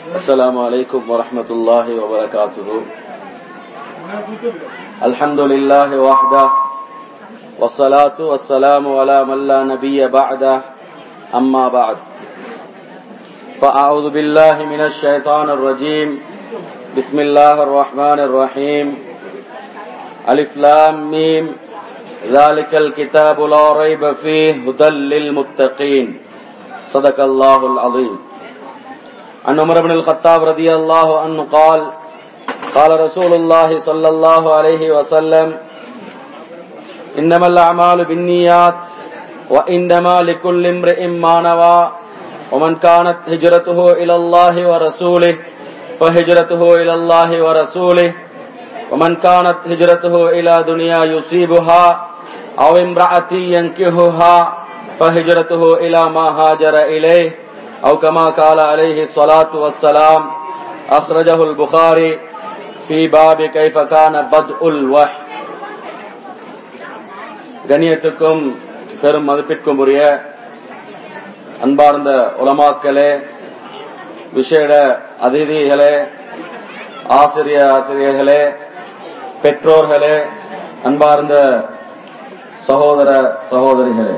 السلام عليكم ورحمة الله وبركاته الحمد لله وحده والصلاة والسلام على من لا نبي بعده أما بعد فأعوذ بالله من الشيطان الرجيم بسم الله الرحمن الرحيم ألف لام ميم ذلك الكتاب لا ريب فيه هدى للمتقين صدق الله العظيم عن عمر بن الخطاب رضي الله عنه قال قال رسول الله صلى الله عليه وسلم إنما الأعمال بالنيات وإنما لكل امرئ ما نوى ومن كانت هجرته إلى الله ورسوله فهجرته إلى الله ورسوله ومن كانت هجرته إلى دنيا يصيبها أو امرأة ينكهها فهجرته إلى ما هاجر إليه أو كما قال عليه الصلاة والسلام أخرجه البخاري في باب كيف كان بدء الوحي கண்ணியத்துக்கும் பெரும் மதிப்பிற்கும் உரிய அன்பார்ந்த உலமாக்களே விசேட அதிதிகளே ஆசிரிய ஆசிரியர்களே பெற்றோர்களே அன்பார்ந்த சகோதர சகோதரிகளே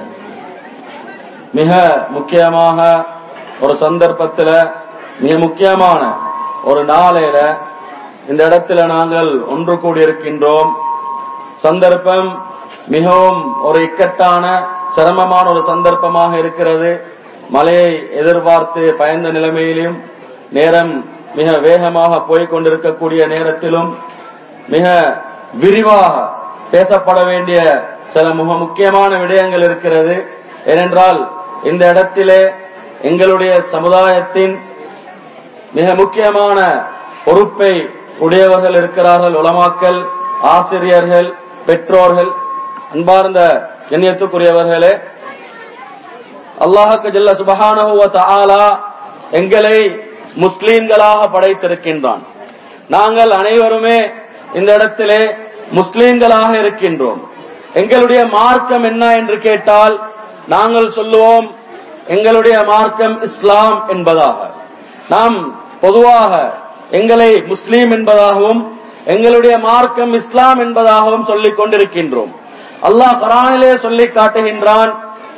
மிக முக்கியமாக ஒரு சந்தர்ப்பத்தில் மிக முக்கியமான ஒரு நாளையில இந்த இடத்துல நாங்கள் ஒன்று கூடியிருக்கின்றோம் சந்தர்ப்பம் மிகவும் ஒரு இக்கட்டான சிரமமான ஒரு சந்தர்ப்பமாக இருக்கிறது மழையை எதிர்பார்த்து பயந்த நிலைமையிலும் நேரம் மிக வேகமாக போய்கொண்டிருக்கக்கூடிய நேரத்திலும் மிக விரிவாக பேசப்பட வேண்டிய சில மிக முக்கியமான விடயங்கள் இருக்கிறது ஏனென்றால் இந்த இடத்திலே எங்களுடைய சமுதாயத்தின் மிக முக்கியமான பொறுப்பை உடையவர்கள் இருக்கிறார்கள் உலமாக்கல் ஆசிரியர்கள் பெற்றோர்கள் அன்பார்ந்த கண்ணியத்துக்குரியவர்களே அல்லாஹுக்கு ஜல்ல சுபஹானஹுவ தஆலா எங்களை முஸ்லீம்களாக படைத்திருக்கின்றான் நாங்கள் அனைவருமே இந்த இடத்திலே முஸ்லீம்களாக இருக்கின்றோம் எங்களுடைய மார்க்கம் என்ன என்று கேட்டால் நாங்கள் சொல்லுவோம் எங்களுடைய மார்க்கம் இஸ்லாம் என்பதாக நாம் பொதுவாக எங்களை முஸ்லீம் என்பதாகவும் எங்களுடைய மார்க்கம் இஸ்லாம் என்பதாகவும் சொல்லிக் கொண்டிருக்கின்றோம் அல்லாஹ் குரானிலே சொல்லி காட்டுகின்றான்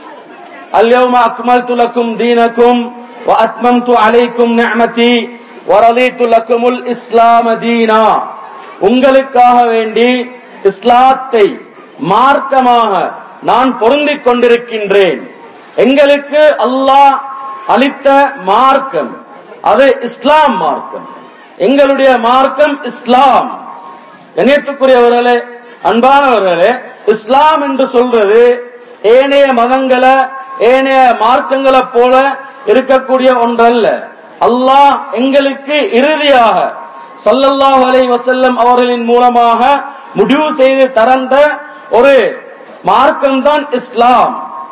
அல்யௌம அக்மல்து லக்கும் தீனக்கும் وأتممت عليكم نعمتي ورضيت لكم الإسلام دينا உங்களுக்காக வேண்டி இஸ்லாத்தை மார்க்கமாக நான் பொருந்திக் கொண்டிருக்கின்றேன் எங்களுக்கு அல்லாஹ் அளித்த மார்க்கம் அது இஸ்லாம் மார்க்கம் எங்களுடைய மார்க்கம் இஸ்லாம் கண்ணியத்துக்குரியவர்களே அன்பானவர்களே இஸ்லாம் என்று சொல்றது ஏனைய மதங்களை ஏனைய மார்க்கங்களை போல இருக்கக்கூடிய ஒன்றல்ல அல்லாஹ் எங்களுக்கு இறுதியாக சல்லல்லாஹு அலை வசல்லம் அவர்களின் மூலமாக முடிவு செய்து தரந்த ஒரு மார்க்கம்தான் இஸ்லாம்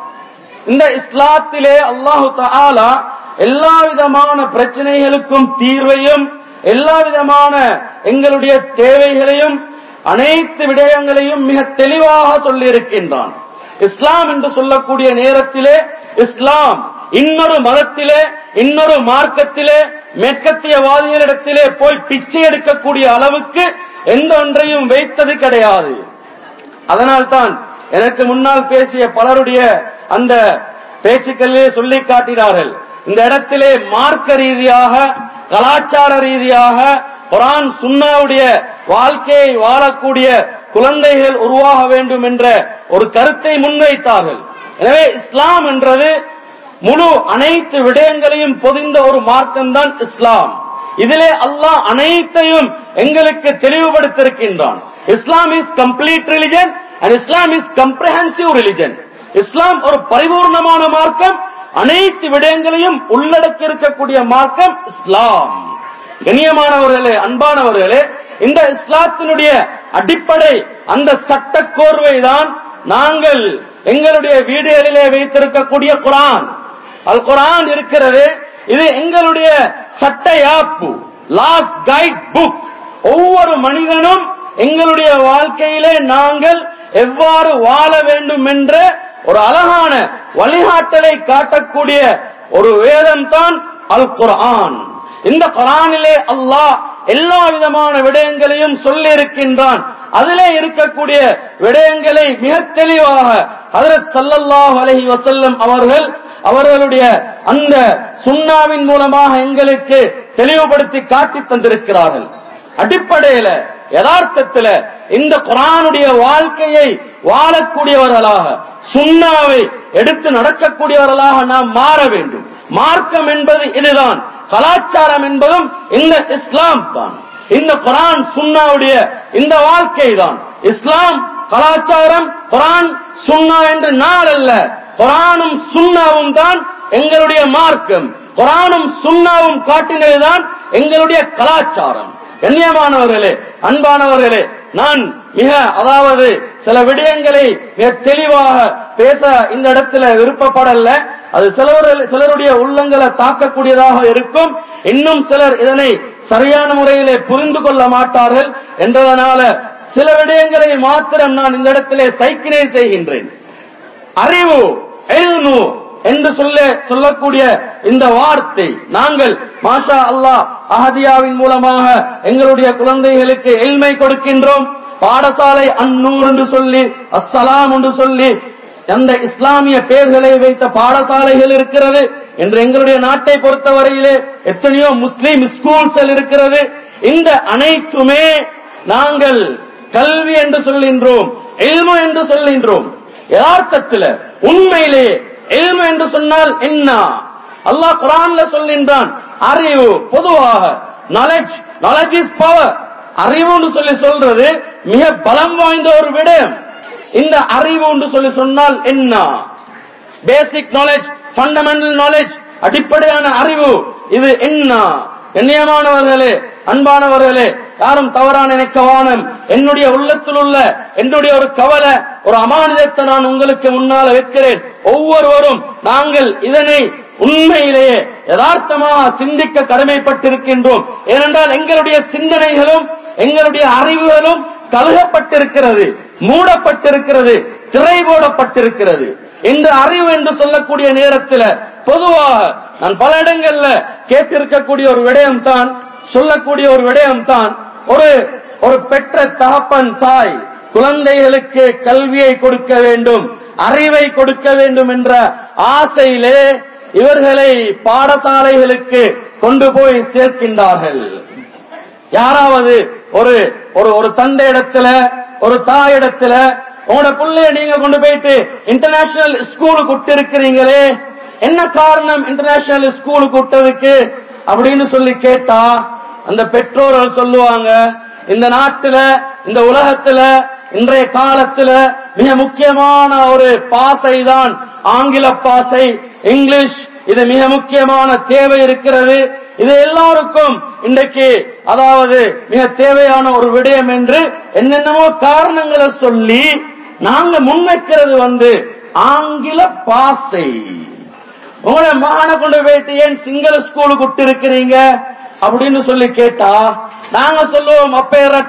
இந்த இஸ்லாத்திலே அல்லாஹு தாலா எல்லா விதமான பிரச்சனைகளுக்கும் தீர்வையும் எல்லா விதமான எங்களுடைய தேவைகளையும் அனைத்து விடயங்களையும் மிக தெளிவாக சொல்லி இருக்கின்றான் இஸ்லாம் என்று சொல்லக்கூடிய நேரத்திலே இஸ்லாம் இன்னொரு மதத்திலே இன்னொரு மார்க்கத்திலே மேற்கத்தியவாதிகளிடத்திலே போய் பிச்சை எடுக்கக்கூடிய அளவுக்கு எந்த ஒன்றையும் வைத்தது கிடையாது அதனால்தான் எனக்கு முன்னால் பேசிய பலருடைய அந்த பேச்சுக்களிலே சொல்லி காட்டினார்கள் இந்த இடத்திலே மார்க்க ரீதியாக கலாச்சார ரீதியாக குரான் சுன்னாவுடைய வாழ்க்கையை வாழக்கூடிய குழந்தைகள் உருவாக வேண்டும் என்ற ஒரு கருத்தை முன்வைத்தார்கள் எனவே இஸ்லாம் என்றது முழு அனைத்து விடயங்களையும் பொதிந்த ஒரு மார்க்கம் தான் இஸ்லாம் இதிலே அல்லாஹ் அனைத்தையும் எங்களுக்கு தெளிவுபடுத்திருக்கின்றான் Islam is complete religion and Islam is comprehensive religion Islam ஒரு பரிபூர்ணமான மார்க்கம் அனைத்து விடயங்களையும் உள்ளடக்கி இருக்கக்கூடிய மார்க்கம் இஸ்லாம் கண்ணியமானவர்களே அன்பானவர்களே இந்த இஸ்லாத்தினுடைய அடிப்படை அந்த சட்ட கோர்வை தான் நாங்கள் எங்களுடைய வீடுகளிலே வைத்திருக்கக்கூடிய குரான் அல் குரான் இருக்கிறது இது எங்களுடைய சட்ட யாப்பு லாஸ்ட் கைட் புக் ஒவ்வொரு மனிதனும் எங்களுடைய வாழ்க்கையிலே நாங்கள் எவ்வாறு வாழ வேண்டும் என்ற ஒரு அழகான வழிகாட்டலை காட்டக்கூடிய ஒரு வேதம் தான் அல் குர்ஆன் இந்த குரானிலே அல்லாஹ் எல்லா விதமான விடயங்களையும் சொல்லி இருக்கின்றான் அதிலே இருக்கக்கூடிய விடயங்களை மிக தெளிவாக ஹதரத் ஸல்லல்லாஹு அலைஹி வஸல்லம் அவர்கள் அவர்களுடைய அந்த சுண்ணாவின் மூலமாக எங்களுக்கு தெளிவுபடுத்தி காட்டி தந்திருக்கிறார்கள் அடிப்படையில யதார்த்தத்துல இந்த குரானுடைய வாழ்க்கையை வாழக்கூடியவர்களாக சுண்ணாவை எடுத்து நடக்கக்கூடியவர்களாக நாம் மாற வேண்டும் மார்க்கம் என்பது இதுதான் கலாச்சாரம் என்பதும் இந்த இஸ்லாம் தான் இந்த குரான் சுன்னாவுடைய இந்த வாழ்க்கை தான் இஸ்லாம் கலாச்சாரம் குரான் சுன்னா என்று நாள் அல்ல குரானும் சுன்னாவும் தான் எங்களுடைய மார்க்கம் குரானும் சுன்னாவும் காட்டினதுதான் எங்களுடைய கலாச்சாரம் கண்ணியமானவர்களே அன்பானவர்களே நான் மிக அதாவது சில விடயங்களை மிக தெளிவாக பேச இந்த இடத்துல விருப்பப்படல அது சிலர் சிலருடைய உள்ளங்களை தாக்கக்கூடியதாக இருக்கும் இன்னும் சிலர் இதனை சரியான முறையிலே புரிந்து கொள்ள மாட்டார்கள் என்றதனால சில விடயங்களை மாத்திரம் நான் இந்த இடத்திலே சைக்கிளை செய்கின்றேன் அறிவு எல்மு என்று சொல்ல சொல்லக்கூடிய இந்த வார்த்தை நாங்கள் மாஷா அல்லாஹ் அஹதியாவின் மூலமாக எங்களுடைய குழந்தைகளுக்கு எல்மை கொடுக்கின்றோம் பாடசாலை அன்னூர் என்று சொல்லி அஸ்ஸலாம் என்று சொல்லி அந்த இஸ்லாமிய பெயர்களை வைத்த பாடசாலைகள் இருக்கிறது என்று எங்களுடைய நாட்டை பொறுத்தவரையிலே எத்தனையோ முஸ்லீம் ஸ்கூல்ஸ் இருக்கிறது இந்த அனைத்துமே நாங்கள் கல்வி என்று சொல்கின்றோம் எல்மு என்று சொல்கின்றோம் யதார்த்தத்தில் உண்மையிலே எல்மு என்று சொன்னால் என்ன அல்லாஹ் குரான்ல சொல்கின்றான் அறிவு பொதுவாக நாலேஜ் நாலேஜ் இஸ் பவர் அறிவுன்னு சொல்லி சொல்றது மிக பலம் வாய்ந்த ஒரு விடயம் இந்த அறிவு என்று சொல்லி சொன்னால் என்ன பேசிக் நாலேஜ் ஃபண்டமெண்டல் நாலேஜ் அடிப்படையான அறிவு இது என்ன கண்ணியமானவர்களே அன்பானவர்களே யாரும் தவறான நினைக்க வானம் என்னுடைய உள்ளத்தில் உள்ள என்னுடைய ஒரு கவலை ஒரு அமானிதத்தை நான் உங்களுக்கு முன்னால வைக்கிறேன் ஒவ்வொருவரும் நாங்கள் இதனை உண்மையிலேயே யதார்த்தமாக சிந்திக்க கடமைப்பட்டிருக்கின்றோம் ஏனென்றால் எங்களுடைய சிந்தனைகளும் எங்களுடைய அறிவுகளும் கழுகப்பட்டிருக்கிறது மூடப்பட்டிருக்கிறது திரை போடப்பட்டிருக்கிறது இந்த அறிவு என்று சொல்லக்கூடிய நேரத்தில் பொதுவாக நான் பல இடங்கள்ல கேட்டிருக்கக்கூடிய ஒரு விடயம் தான் சொல்லக்கூடிய ஒரு விடயம் தான் ஒரு ஒரு பெற்ற தகப்பன் தாய் குழந்தைகளுக்கு கல்வியை கொடுக்க வேண்டும் அறிவை கொடுக்க வேண்டும் என்ற ஆசையிலே இவர்களை பாடசாலைகளுக்கு கொண்டு போய் சேர்க்கின்றார்கள் யாராவது ஒரு ஒரு ஒரு தந்தை இடத்துல ஒரு தாய் இடத்துல உங்களோட பிள்ளைய நீங்க கொண்டு போயிட்டு இன்டர்நேஷனல் ஸ்கூலுக்கு விட்டு இருக்கிறீங்களே என்ன காரணம் இன்டர்நேஷனல் ஸ்கூலுக்கு விட்டதுக்கு அப்படின்னு சொல்லி கேட்டா அந்த பெற்றோர்கள் சொல்லுவாங்க இந்த நாட்டுல இந்த உலகத்துல இன்றைய காலத்துல மிக முக்கியமான ஒரு பாசை தான் ஆங்கில பாசை இங்கிலீஷ் இது மிக முக்கியமான தேவை இருக்கிறது இது எல்லாருக்கும் இன்றைக்கு அதாவது மிக தேவையான ஒரு விடயம் என்று என்னென்னமோ காரணங்களை சொல்லி நாங்க முன்வைக்கிறது வந்து ஆங்கில பாசை உங்களை மகனை கொண்டு போயிட்டு ஏன் சிங்கள ஸ்கூலுக்கு விட்டு இருக்கிறீங்க அப்படின்னு சொல்லி கேட்டா நாங்க சொல்லுவோம் அப்பேரட்ட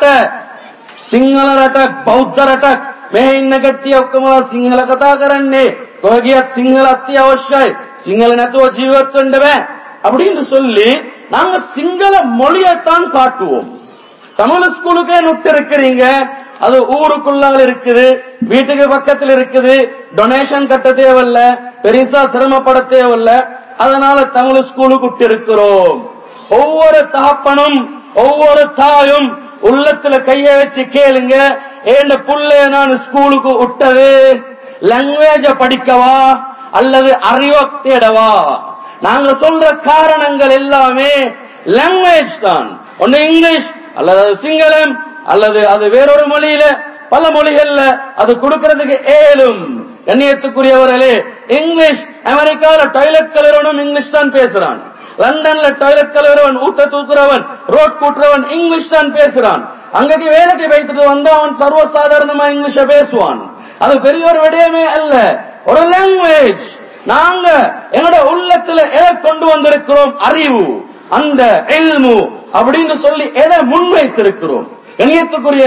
සිංහල රටක් බෞද්ධ රටක් මේ ඉන්න කට්ටිය ඔක්කොම සිංහල කතා කරන්නේ කොහෙ ගියත් සිංහල අත්‍යවශ්‍යයි සිංහල නැතුව ජීවත් වෙන්න බෑ அப்படின்னு சொல்லி நாங்க சிங்கள மொழியைத்தான் காட்டுவோம் தமிழ் ஸ்கூலுக்கே நுட்டு இருக்கிறீங்க அது ஊருக்குள்ளால இருக்குது வீட்டுக்கு பக்கத்துல இருக்குது டொனேஷன் கட்ட தேவையில்ல பெருசா சிரமப்பட தேவையில்ல அதனால தமிழ் ஸ்கூலுக்கு விட்டு இருக்கிறோம் ஒவ்வொரு தகப்பனும் ஒவ்வொரு தாயும் உள்ளத்துல கைய வச்சு கேளுங்க ஏண்ட புள்ளைய நான் ஸ்கூலுக்கு விட்டது லாங்குவேஜ படிக்கவா அல்லது அறிவை தேடவா நாங்க சொல்ற காரணங்கள் எல்லாமே லாங்குவேஜ் தான் ஒன்னு இங்கிலீஷ் அல்லது அது சிங்களம் அல்லது அது வேறொரு மொழியில பல மொழிகள்ல அது கொடுக்கறதுக்கு ஏலும் கண்ணியத்துக்குரியவர்களே இங்கிலீஷ் அமெரிக்கால டாய்லெட் கலரவனும் இங்கிலீஷ் தான் பேசுறான் லண்டன்ல டாய்லெட் கலவரவன் ஊத்த தூக்குறவன் ரோட் கூட்டுறவன் இங்கிலீஷ் தான் பேசுறான் அங்கக்கு வேலைக்கு வைத்துட்டு வந்தா அவன் சர்வசாதாரணமா இங்கிலீஷ பேசுவான் அது பெரிய ஒரு விடயமே அல்ல ஒரு லாங்குவேஜ் நாங்க என்னோட உள்ளத்துல எதை கொண்டு வந்திருக்கிறோம் அறிவு அந்த எல்மு அப்படின்னு சொல்லி எதை முன்வைத்திருக்கிறோம் கணியத்துக்குரிய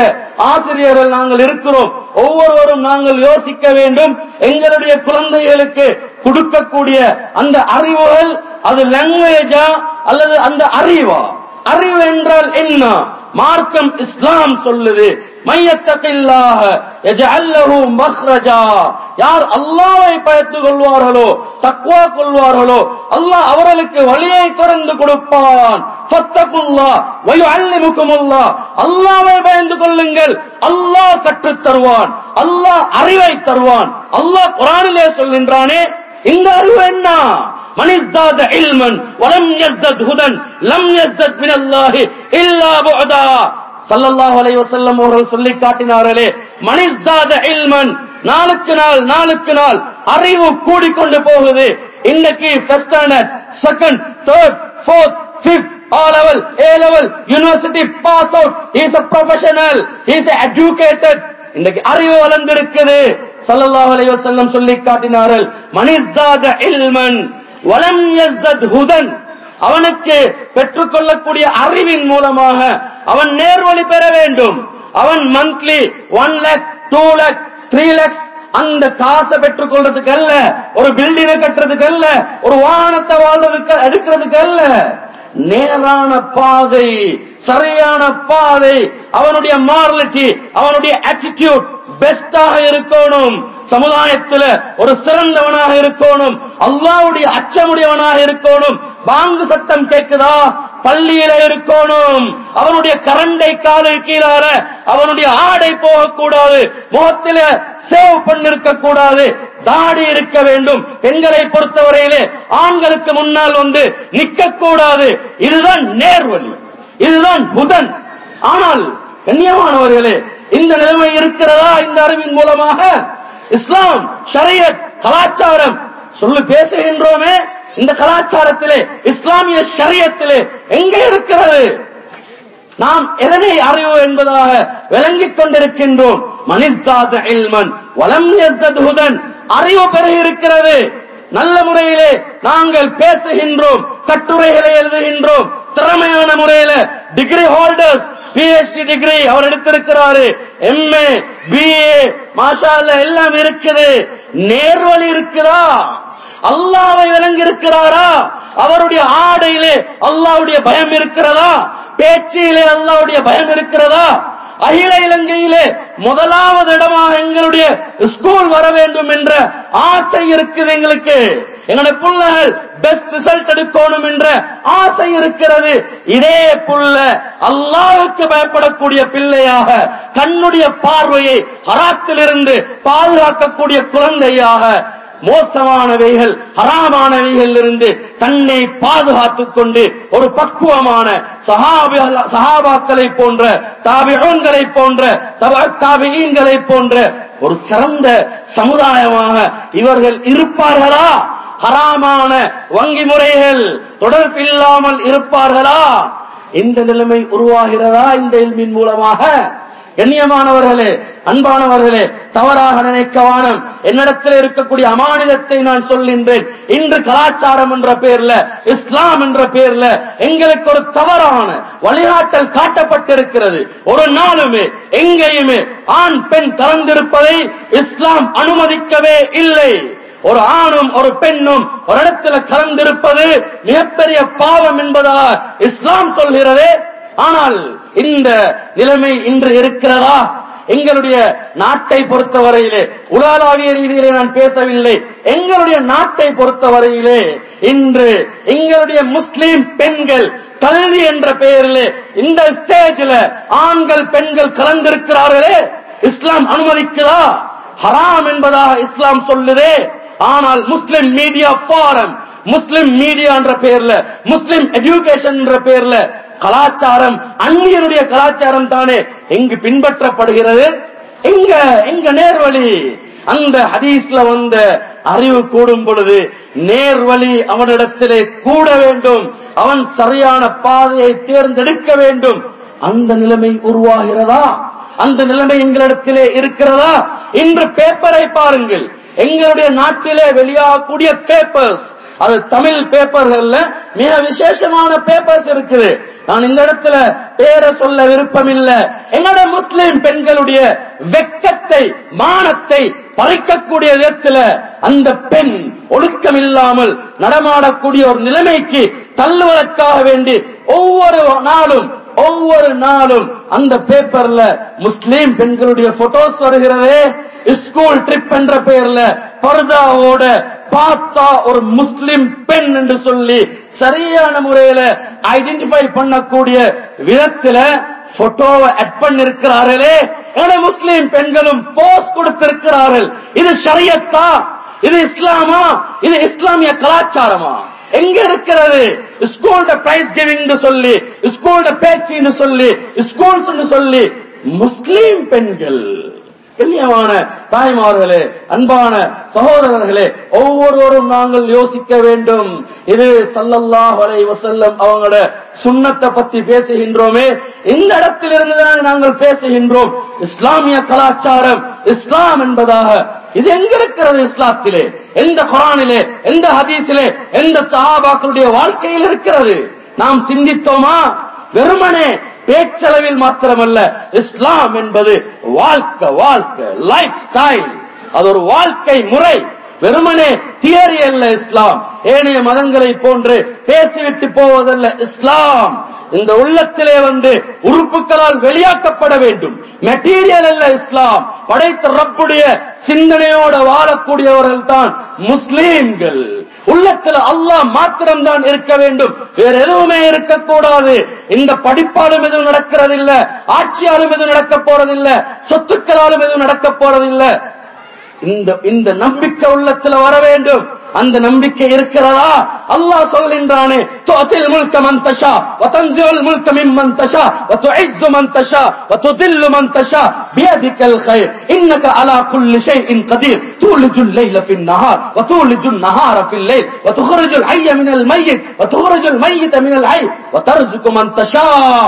ஆசிரியர்கள் நாங்கள் இருக்கிறோம் ஒவ்வொருவரும் நாங்கள் யோசிக்க வேண்டும் எங்களுடைய குழந்தைகளுக்கு கொடுக்கக்கூடிய அந்த அறிவுகள் அது லாங்குவேஜா அல்லது அந்த அறிவா அறிவு என்றால் என்ன மார்க்கம் இஸ்லாம் சொல்லுது மையத்தகில்லாஹ யஜஅல்லஹு மக்ரஜா யார் அல்லாஹ்வை பயந்து கொள்வார்களோ தக்வா கொள்வார்களோ அல்லாஹ் அவர்களுக்கு வழியை திறந்து கொடுப்பான் ஃபத்தகுல்லாஹ் வயுஅல்லிமுகுமுல்லாஹ் அல்லாஹ்வை பயந்து கொள்ளுங்கள் அல்லாஹ் கற்றுத் தருவான் அல்லாஹ் அறிவை தருவான் அல்லாஹ் குர்ஆனிலே சொல்கின்றானே இந்த அறிவு என்ன من ازداد علما ولم يزدد هدى لم يزدد من الله الا بعدا ஸல்லல்லாஹு அலைஹி வஸல்லம் அவர்கள் சொல்லி காட்டினார்களே மனிஸ்தாத இல்மன் நாளுக்கு நாள் நாளுக்கு நாள் அறிவு கூடிக்கொண்டு போகுது இன்னைக்கு first standard second third fourth fifth ஆ level A level university pass out is a professional is a educated இன்னைக்கு அறிவு வளர்ந்திருக்குது ஸல்லல்லாஹு அலைஹி வஸல்லம் சொல்லி காட்டினார்கள் மனிஸ்தாத இல்மன் வலம் யஸ்தத் ஹுதன் அவனுக்கு பெற்றுக்கொள்ளக்கூடிய அறிவின் மூலமாக அவன் நேர்வழி பெற வேண்டும் அவன் monthly one lakh two lakh three lakhs அந்த காசை பெற்றுக் கொள்றதுக்கு அல்ல ஒரு பில்டிங்கை கட்டுறதுக்கு அல்ல ஒரு வாகனத்தை வாழ்றதுக்கு எடுக்கிறதுக்கு அல்ல நேரான பாதை சரியான பாதை அவனுடைய மாரலிட்டி அவனுடைய ஆட்டிடியூட் பெஸ்டாக இருக்கணும் சமுதாயத்துல ஒரு சிறந்தவனாக இருக்கணும் அல்லாவுடைய அச்சமுடையவனாக இருக்கணும் பாங்கு சத்தம் கேக்குதா பள்ளியில இருக்கணும் அவனுடைய கரண்டை காலு கீழால அவனுடைய ஆடை போகக்கூடாது முகத்தில சேவ் பண்ணிருக்க கூடாது தாடி இருக்க வேண்டும் பெண்களை பொறுத்தவரையிலே ஆண்களுக்கு முன்னால் வந்து நிக்க கூடாது இதுதான் நேர்வழி இதுதான் புதன் ஆனால் கண்ணியமானவர்களே இந்த நிலைமை இருக்கிறதா இந்த அறிவின் மூலமாக இஸ்லாம் ஷரியத் கலாச்சாரம் சொல்லு பேசுகின்றோமே இந்த கலாச்சாரத்திலே இஸ்லாமிய ஷரியத்திலே எங்கே இருக்கிறது நாம் எதனை அறிவு என்பதாக விளங்கிக் கொண்டிருக்கின்றோம் மனிஸ்தாத இல்மன் வலம் யஸ்தத் ஹுதன் அறிவு பெருகிருக்கிறது நல்ல முறையிலே நாங்கள் பேசுகின்றோம் கட்டுரைகளை எழுதுகின்றோம் திறமையான முறையில டிகிரி ஹோல்டர்ஸ் பிஎஸ்சி டிகிரி அவர் எடுத்திருக்கிறாரு எம்ஏ பிஏ மாஷா அல்லாஹ் எல்லாம் இருக்குது நேர்வழி இருக்குதா அல்லாவை விளங்கி இருக்கிறாரா அவருடைய ஆடையிலே அல்லாவுடைய பயம் இருக்கிறதா பேச்சிலே அல்லாவுடைய பயம் இருக்கிறதா அகில இலங்கையிலே முதலாவது இடமாக எங்களுடைய ஸ்கூல் வர வேண்டும் என்ற ஆசை இருக்குது எங்களுக்கு எங்களுடைய பிள்ளைகள் பெஸ்ட் ரிசல்ட் எடுக்கணும் என்ற ஆசை இருக்கிறது இதே புள்ள அல்லாவுக்கு பயப்படக்கூடிய பிள்ளையாக கண்ணுடைய பார்வையை ஹராத்திலிருந்து பாதுகாக்கக்கூடிய குழந்தையாக மோசமானவைகள் ஹராமானவைகள் இருந்து தன்னை பாதுகாத்துக் கொண்டு ஒரு பக்குவமான சஹாபிகள்- சஹாபாக்களை போன்ற தாபிகளை போன்ற தாபிகளை போன்ற ஒரு சிறந்த சமுதாயமாக இவர்கள் இருப்பார்களா ஹராமான வங்கி முறைகள் தொடர்பில்லாமல் இருப்பார்களா இந்த நிலைமை உருவாகிறதா இந்த இல்மின் மூலமாக கண்ணியமானவர்களே அன்பானவர்களே தவறாக நினைக்க வானம் என்னிடத்தில் இருக்கக்கூடிய அமானிதத்தை நான் சொல்கின்றேன் இன்று கலாச்சாரம் என்ற பேர்ல இஸ்லாம் என்ற பேர்ல எங்களுக்கு ஒரு தவறான வழிகாட்டல் காட்டப்பட்டிருக்கிறது ஒரு நாளுமே எங்கேயுமே ஆண் பெண் கலந்திருப்பதை இஸ்லாம் அனுமதிக்கவே இல்லை ஒரு ஆணும் ஒரு பெண்ணும் ஒரு இடத்துல கலந்திருப்பது மிகப்பெரிய பாவம் என்பதா இஸ்லாம் சொல்கிறது ஆனால் இந்த நிலைமை இன்று இருக்கிறதா எங்களுடைய நாட்டை பொறுத்தவரையிலே உலகளாவிய ரீதியிலே நான் பேசவில்லை எங்களுடைய நாட்டை பொறுத்தவரையிலே இன்று எங்களுடைய முஸ்லிம் பெண்கள் கல்வி என்ற பெயரிலே இந்த ஸ்டேஜில் ஆண்கள் பெண்கள் கலந்திருக்கிறார்களே இஸ்லாம் அனுமதிக்குதா ஹராம் என்பதாக இஸ்லாம் சொல்லுதே ஆனால் Muslim media forum Muslim media என்ற பெயர்ல முஸ்லிம் எஜுகேஷன் என்ற பெயர்ல கலாச்சாரம் அந்நியனுடைய கலாச்சாரம் தானே எங்கு பின்பற்றப்படுகிறது எங்க எங்க நேர்வழி அந்த ஹதீஸ்ல வந்த அறிவு கூடும் பொழுது நேர்வழி அவனிடத்திலே கூட வேண்டும் அவன் சரியான பாதையை தேர்ந்தெடுக்க வேண்டும் அந்த நிலைமை உருவாகிறதா அந்த நிலைமை எங்களிடத்திலே இருக்கிறதா இன்று பேப்பரை பாருங்கள் எங்களுடைய நாட்டிலே வெளியாகக்கூடிய பேப்பர்ஸ் அது தமிழ் பேப்பர்கள்ல மிக விசேஷமான பேப்பர்ஸ் இருக்குது நான் இந்த இடத்துல பேரை சொல்ல விருப்பம் இல்ல என்னோட முஸ்லிம் பெண்களுடைய வெக்கத்தை மானத்தை பறிக்கக்கூடிய விதத்துல அந்த பெண் ஒழுக்கம் இல்லாமல் நடமாடக்கூடிய ஒரு நிலைமைக்கு தள்ளுவதற்காக வேண்டி ஒவ்வொரு நாளும் ஒவ்வொரு நாளும் அந்த பேப்பர்ல முஸ்லீம் பெண்களுடைய போட்டோஸ் வருகிறதே ஸ்கூல் ட்ரிப் என்ற பெயர்ல பர்தாவோட பார்த்தா ஒரு முஸ்லிம் பெண் என்று சொல்லி சரியான முறையில ஐடென்டிஃபை பண்ணக்கூடிய விதத்துல போட்டோவை அட் பண்ணிருக்கிறார்களே என முஸ்லிம் பெண்களும் போஸ்ட் கொடுத்திருக்கிறார்கள் இது ஷரியத்தா இது இஸ்லாமா இது இஸ்லாமிய கலாச்சாரமா எங்க இருக்கிறது ஸ்கூல்ட பிரைஸ் கிவிங் சொல்லி ஸ்கூல்ட பேச்சுன்னு சொல்லி ஸ்கூல்ஸ் சொல்லி முஸ்லீம் பெண்கள் கண்ணியமான தாய்மார்களே அன்பான சகோதரர்களே ஒவ்வொருவரும் நாங்கள் யோசிக்க வேண்டும் இது சல்லல்லாஹ் அலைஹி வஸல்லம் அவங்களோட சுண்ணத்தை பத்தி பேசுகின்றோமே இந்த இடத்திலிருந்து தான் நாங்கள் பேசுகின்றோம் இஸ்லாமிய கலாச்சாரம் இஸ்லாம் என்பதாக இது எங்க இருக்கிறது இஸ்லாத்திலே எந்த குரானிலே எந்த ஹதீஸிலே எந்த சஹாபாக்களுடைய வாழ்க்கையில் இருக்கிறது நாம் சிந்தித்தோமா வெறுமனே பேச்சளவில் மாத்திரமல்ல இஸ்லாம் என்பது வாழ்க்கை வாழ்க்கை லைஃப் ஸ்டைல் அது ஒரு வாழ்க்கை முறை வெறுமனே தியரி அல்ல இஸ்லாம் ஏனைய மதங்களை போன்று பேசிவிட்டு போவதல்ல இஸ்லாம் இந்த உள்ளத்திலே வந்து உறுப்புகளால் வெளியாக்கப்பட வேண்டும் மெட்டீரியல் அல்ல இஸ்லாம் படைத்த ரப்புடைய சிந்தனையோட வாழக்கூடியவர்கள் தான் முஸ்லீம்கள் உள்ளத்துல அல்லாஹ் மாத்திரம் தான் இருக்க வேண்டும் வேற எதுவுமே இருக்கக்கூடாது இந்த படிப்பாலும் எதுவும் நடக்கிறதில்ல ஆட்சியாலும் எதுவும் நடக்க போறதில்ல சொத்துக்களாலும் எதுவும் நடக்க போறதில்ல இந்த இந்த நம்பிக்கை உள்ளத்துல வர வேண்டும் அந்த நம்பிக்கை இருக்கிறதா அல்லாஹ் சொல்கின்றானே துஅத்தில் முல்க மன் தஷா வதன்சில் முல்க மிம்மன் தஷா வதுஇஸ்ஸு மன் தஷா வதுதில்லு மன் தஷா பியதிகல் கைர் இன்னக அலா குல்லி ஷைஇன் கதீர் தூலிஜுல் லைல ஃபின் நஹார் வதூலிஜுல் நஹார ஃபில் லைல் வதுخرجுல் ஹய்ய மினல் மய்யித் வதுخرجுல் மய்யித மினல் ஹய் வதர்சுகு மன் தஷா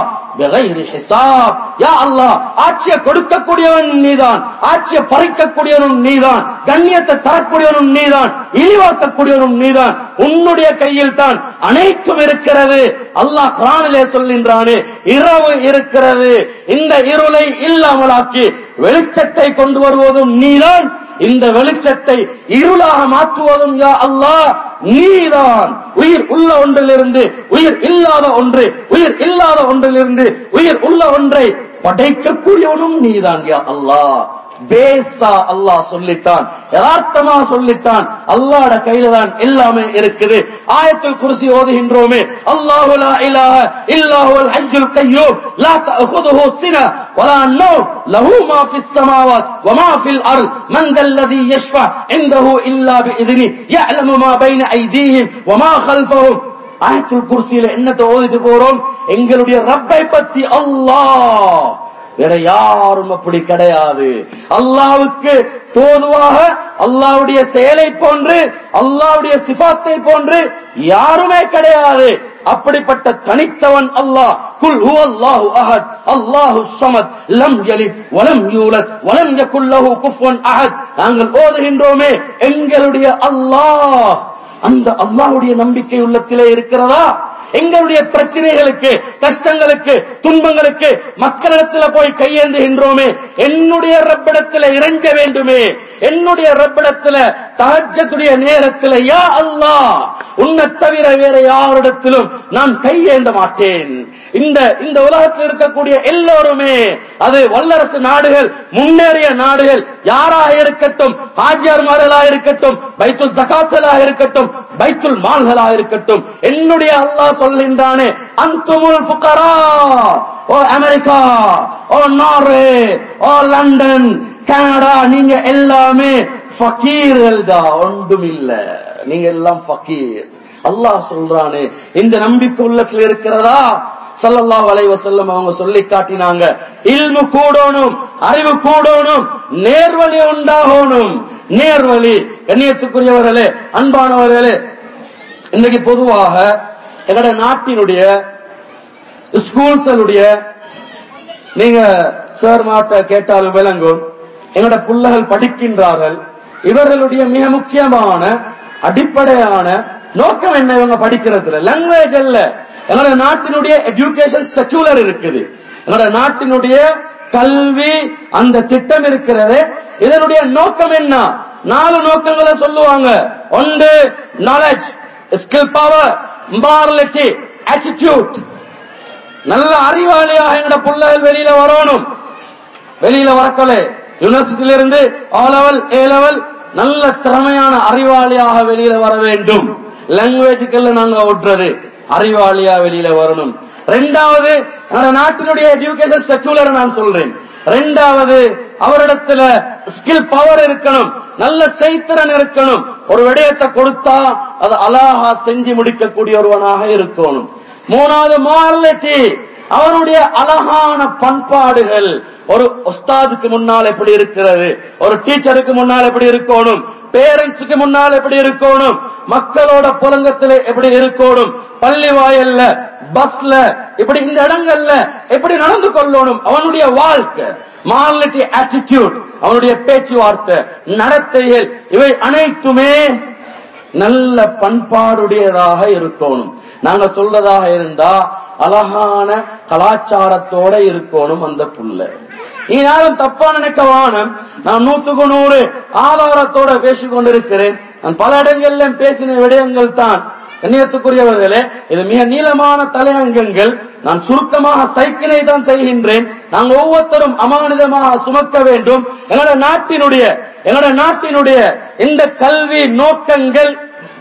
பிகைரி ஹிசாப் யா அல்லாஹ் ஆட்சியை கொடுக்கக்கூடியவன் நீதான் ஆட்சியை பறிக்கக்கூடியவனும் நீதான் கண்ணியத்தை தரக்கூடியவனும் நீதான் இழிவாக்கக்கூடியவனும் நீதான் உன்னுடைய கையில் தான் அனைத்தும் இருக்கிறது அல்லாஹ் குரானிலே சொல்கின்றானே இரவு இருக்கிறது இந்த இருளை இல்லாமலாக்கி வெளிச்சத்தை கொண்டு வருவதும் நீதான் இந்த வெளிச்சத்தை இருளாக மாற்றுவதும் யா அல்லாஹ் நீதான் உயிர் உள்ள ஒன்றிலிருந்து உயிர் இல்லாத ஒன்று உயிர் இல்லாத ஒன்றிலிருந்து உயிர் உள்ள ஒன்றை படைக்கக்கூடியவனும் நீதான் யா அல்லாஹ் பேசா அல்லாஹ் சொல்லிட்டான் யதார்த்தமா சொல்லிட்டான் அல்லாஹ்ட கையில தான் எல்லாமே இருக்குது ஆயத்துல் குர்சி ஓதுகின்றோமே அல்லாஹு லா இலாஹ இல்லாஹுல் ஹஜ்ஜுல் கய்யூம் லா தஅخذஹு சினா வலா நௌம் லஹு மா ஃபிஸ் ஸமாவாத் வமா ஃபில் அர்த் மன் தல்லதி யஷ்ஃபா இன்தஹு இல்லா பிஇذنி يعلم ما بين ايديهم وما خلفهم ஆயத்துல் குர்சியில என்னத்தை ஓதிட்டு போறோம் எங்களுடைய ரப்பை பத்தி அல்லாஹ் வேற யாரும் அப்படி கிடையாது அல்லாவுக்கு தோதுவாக அல்லாவுடைய செயலை போன்று அல்லாவுடைய சிபாத்தை போன்று யாருமே கிடையாது அப்படிப்பட்ட தனித்தவன் அல்லாஹ் குல் ஹுவல்லாஹு அஹத் அல்லாஹு ஸமத் லம் யலித் வலம் யூலத் வலம் யகுல் லஹு குஃபுவன் அஹத் நாங்கள் ஓதுகின்றோமே எங்களுடைய அல்லாஹ் அந்த அல்லாஹ்வுடைய நம்பிக்கை உள்ளத்திலே இருக்கிறதா எங்களுடைய பிரச்சனைகளுக்கு கஷ்டங்களுக்கு துன்பங்களுக்கு மக்களிடத்துல போய் கையேந்துகின்றோமே என்னுடைய ரப்பிடத்துல இறைஞ்ச வேண்டுமே என்னுடைய ரப்பிடத்துல தஹஜத்துடைய நேரத்துல யா அல்லாஹ் உன்னை தவிர வேற யாரிடத்திலும் நான் கையேந்த மாட்டேன் இந்த இந்த உலகத்தில் இருக்கக்கூடிய எல்லோருமே அது வல்லரசு நாடுகள் முன்னேறிய நாடுகள் யாராக இருக்கட்டும் ஹாஜியார்மார்களாக இருக்கட்டும் பைத்துல் ஜகாத்தலாக இருக்கட்டும் பைத்துல் மால்களாக இருக்கட்டும் என்னுடைய அல்லாஹ் சொல்கின்றானே அந்துமுல் புகரா ஓ அமெரிக்கா ஓ நார்வே ஓ லண்டன் கனடா நீங்க எல்லாமே ஃபக்கீர்கள் தான் ஒன்றும் இல்ல நீங்க எல்லாம் ஃபக்கீர் அல்லாஹ் சொல்றானே இந்த நம்பிக்கை உள்ளத்துல இருக்கிறதா சல்லல்லாஹு அலைஹி வஸல்லம் அவங்க சொல்லி காட்டினாங்க இல்மு கூடணும் அறிவு கூடணும் நேர்வழி உண்டாகணும் நேர்வழி கண்ணியத்துக்குரியவர்களே அன்பானவர்களே இன்னைக்கு பொதுவாக எங்கட நாட்டினுடைய ஸ்கூல்ஸளுடைய நீங்க சார் மாட்ட கேட்டாலும் விளங்கும் எங்கட பிள்ளைகள் படிக்கின்றார்கள் இவர்களுடைய மிக முக்கியமான அடிப்படையான நோக்கம் என்ன இவங்க படிக்கிறதுல லாங்குவேஜ் அல்ல எங்களோட நாட்டினுடைய எஜுகேஷன் செக்யூலர் இருக்குது எங்களோட நாட்டினுடைய கல்வி அந்த திட்டம் இருக்கிறது இதனுடைய நோக்கம் என்ன நாலு நோக்கங்களை சொல்லுவாங்க ஒன்று knowledge skill power morality attitude நல்ல அறிவாளியாக எங்கட பிள்ளைகள் வெளியில வரணும் வெளியில வரக்கல யூனிவர்சிட்டியில இருந்து ஆ லெவல் ஏ லெவல் நல்ல திறமையான அறிவாளியாக வெளியில வர வேண்டும் லாங்குவேஜுக்கெல்லாம் நாங்க ஓட்டுறது அறிவாளியா வெளியில வரணும் ரெண்டாவது நம்ம நாட்டினுடைய எஜுகேஷன் செக்குலர் நான் சொல்றேன் ரெண்டாவது அவரிடத்துல ஸ்கில் பவர் இருக்கணும் நல்ல செய்திறன் இருக்கணும் ஒரு விடயத்தை கொடுத்தா அது அழகா செஞ்சு முடிக்கக்கூடிய ஒருவனாக இருக்கணும் மூணாவது மாரலிட்டி அவருடைய அழகான பண்பாடுகள் ஒரு உஸ்தாதுக்கு முன்னால் எப்படி இருக்கிறது ஒரு டீச்சருக்கு முன்னால் எப்படி இருக்கணும் பேரண்ட்ஸுக்கு முன்னால் எப்படி இருக்கணும் மக்களோட புலங்கத்துல எப்படி இருக்கணும் பள்ளி வாயல்ல பஸ்ல இப்படி இந்த இடங்கள்ல எப்படி நடந்து கொள்ளணும் அவனுடைய வாழ்க்கை மாரலிட்டி ஆட்டிடியூட் அவனுடைய பேச்சுவார்த்தை நடத்தைகள் இவை அனைத்துமே நல்ல பண்பாடுடையதாக இருக்கணும் நாங்க சொல்றதாக இருந்தா அழகான கலாச்சாரத்தோட இருக்கணும் அந்த புள்ள நீ யாரும் தப்பா நினைக்க வானம் நான் நூத்துக்கு நூறு ஆதாரத்தோட பேசிக் கொண்டிருக்கிறேன் நான் பல இடங்கள்ல பேசின விடயங்கள் தான் கண்ணியத்துக்குரியவர்களே இது மிக நீளமான தலையங்கங்கள் நான் சுருக்கமாக சைக்கிளை தான் செய்கின்றேன் நாங்கள் ஒவ்வொருத்தரும் அமானிதமாக சுமக்க வேண்டும் எங்களோட நாட்டினுடைய எங்களோட நாட்டினுடைய இந்த கல்வி நோக்கங்கள்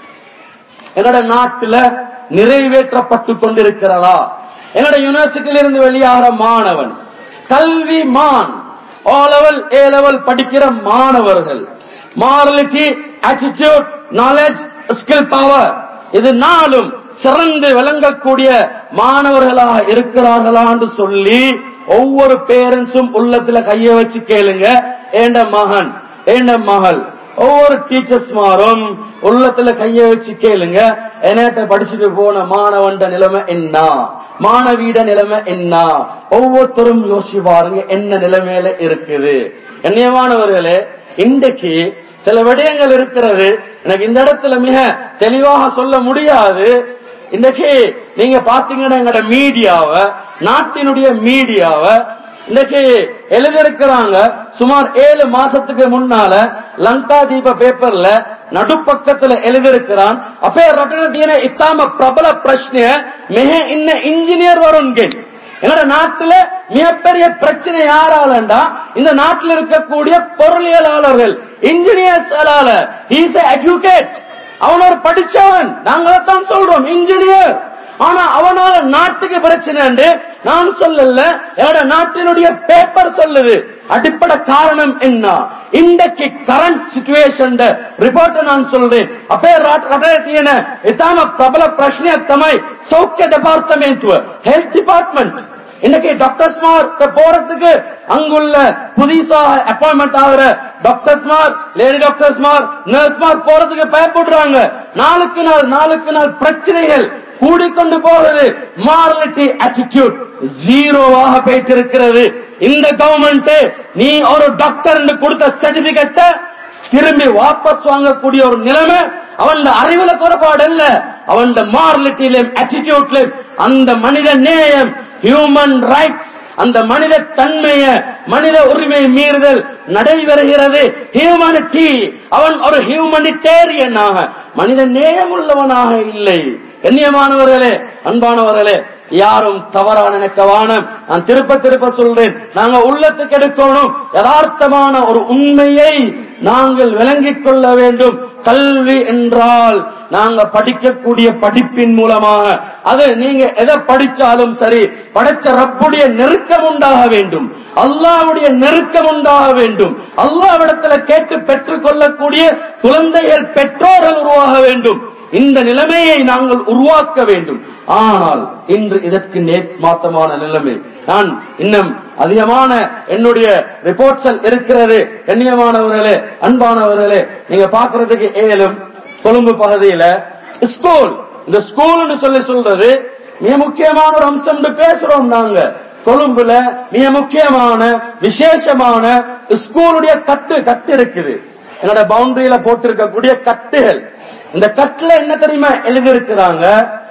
எங்களோட நாட்டுல நிறைவேற்றப்பட்டு கொண்டிருக்கிறதா எங்களோட யூனிவர்சிட்டியில இருந்து வெளியாகிற மாணவன் கல்வி மான் ஓ லெவல் ஏ லெவல் படிக்கிற மாணவர்கள் morality attitude knowledge skill power இது நாளும் சிறந்து விளங்கக்கூடிய மாணவர்களாக இருக்கிறார்களான்னு சொல்லி ஒவ்வொரு பேரண்ட்ஸும் உள்ளத்துல கைய வச்சு கேளுங்க ஏண்ட மகன் ஏண்ட மகள் ஒவ்வொரு டீச்சர்ஸ் மாறும் உள்ளத்துல கைய வச்சு கேளுங்க என்னட்ட படிச்சுட்டு போன மாணவன்ட நிலைமை என்ன மாணவியிட நிலைமை என்ன ஒவ்வொருத்தரும் யோசிச்சு பாருங்க என்ன நிலைமையில இருக்குது கண்ணியமானவர்களே இன்றைக்கு சில விடயங்கள் இருக்கிறது எனக்கு இந்த இடத்துல மிக தெளிவாக சொல்ல முடியாது இன்னைக்கு நீங்க பாத்தீங்கன்னா எங்கட மீடியாவை நாட்டினுடைய மீடியாவை இன்னைக்கு எழுதியிருக்கிறாங்க சுமார் ஏழு மாசத்துக்கு முன்னால லங்கா தீப பேப்பர்ல நடுப்பக்கத்துல எழுதியிருக்கிறான் அப்பே ரட்டன இத்தாம பிரபல பிரச்சனை மிக இன்ன இன்ஜினியர் வரும் எங்கட நாட்டுல மிகப்பெரிய பிரச்சனை யாராலண்டா இந்த நாட்டில் இருக்கக்கூடிய பொருளியலாளர்கள் இன்ஜினியர்ஸ் இஸ் எஜுகேட் அவன் ஒரு படிச்சவன் நாங்க தான் சொல்றோம் இன்ஜினியர் ஆனா அவனால நாட்டுக்கு பிரச்சனை நான் சொல்லல என்னோட நாட்டினுடைய பேப்பர் சொல்லுது அடிப்படை காரணம் என்ன இன்றைக்கு கரண்ட் சிச்சுவேஷன் ರಿಪೋರ್ಟ್ ನಾನು சொல்றேன் அப்பே ರಟೇನ ಇತಾಮ ಪ್ರಬಲ ಪ್ರಶ್ನೆ ತಮೈ ಸೌಖ್ಯ ಡಿಪಾರ್ಟ್ಮೆಂಟ್ ಹೆಲ್ತ್ ಡಿಪಾರ್ಟ್மெண்ட் இன்னைக்கு டாக்டர்ஸ்மார் போறதுக்கு அங்குள்ள புதுசாக அப்பாயின்மெண்ட் ஆகிற டாக்டர்ஸ்மார் லேடி டாக்டர்ஸ்மார் நர்ஸ்மார் போறதுக்கு பயப்படுறாங்க நாளுக்கு நாள் நாளுக்கு நாள் பிரச்சனைகள் கூடிக்கொண்டு போகுது மாரலிட்டி ஆட்டிடியூட் ஜீரோவாக போயிட்டு இருக்கிறது இந்த கவர்மெண்ட் நீ ஒரு டாக்டர் கொடுத்த சர்டிபிகேட்ட திரும்பி வாபஸ் வாங்கக்கூடிய ஒரு நிலைமை அவன் அறிவுல குறைபாடு அல்ல அவன் மாரலிட்டியிலும் ஆட்டிடியூட்லயும் அந்த மனித நேயம் ஹியூமன் ரைட்ஸ் அந்த மனித தன்மைய மனித உரிமை மீறுதல் நடைபெறுகிறது ஹியூமனிட்டி அவன் ஒரு ஹியூமனிடேரியனாக மனித நேயம் உள்ளவனாக இல்லை கண்ணியமானவர்களே அன்பானவர்களே யாரும் தவறா நினைக்க வானம் நான் திருப்ப திருப்ப சொல்றேன் நாங்க உள்ளத்துக்கு எடுக்கணும் யதார்த்தமான ஒரு உண்மையை நாங்கள் விளங்கிக் கொள்ள வேண்டும் கல்வி என்றால் நாங்க படிக்கக்கூடிய படிப்பின் மூலமாக அது நீங்க எதை படிச்சாலும் சரி படைச்ச ரப்புடைய நெருக்கம் உண்டாக வேண்டும் அல்லாவுடைய நெருக்கம் உண்டாக வேண்டும் அல்லாவிடத்துல கேட்டு பெற்றுக் கொள்ளக்கூடிய குழந்தைகள் பெற்றோர்கள் உருவாக வேண்டும் இந்த நிலைமையை நாங்கள் உருவாக்க வேண்டும் ஆனால் இன்று இதற்கு மாற்றமான நிலைமை நான் இன்னும் அதிகமான என்னுடைய ரிப்போர்ட்ஸல் இருக்கிறது கண்ணியமானவர்களே அன்பானவர்களே நீங்க பாக்குறதுக்கு ஏலும் கொழும்பு பகுதியில ஸ்கூல் இந்த ஸ்கூல்னு சொல்லி சொல்றது மிக முக்கியமான ஒரு அம்சம் பேசுறோம் நாங்க கொழும்புல மிக முக்கியமான விசேஷமான ஸ்கூலுடைய கட்டு கட்டு இருக்குது என்னோட பவுண்டரியில போட்டிருக்கக்கூடிய கட்டுகள் இந்த கட்டுல என்ன தெரியுமா எழுதியிருக்கிறாங்க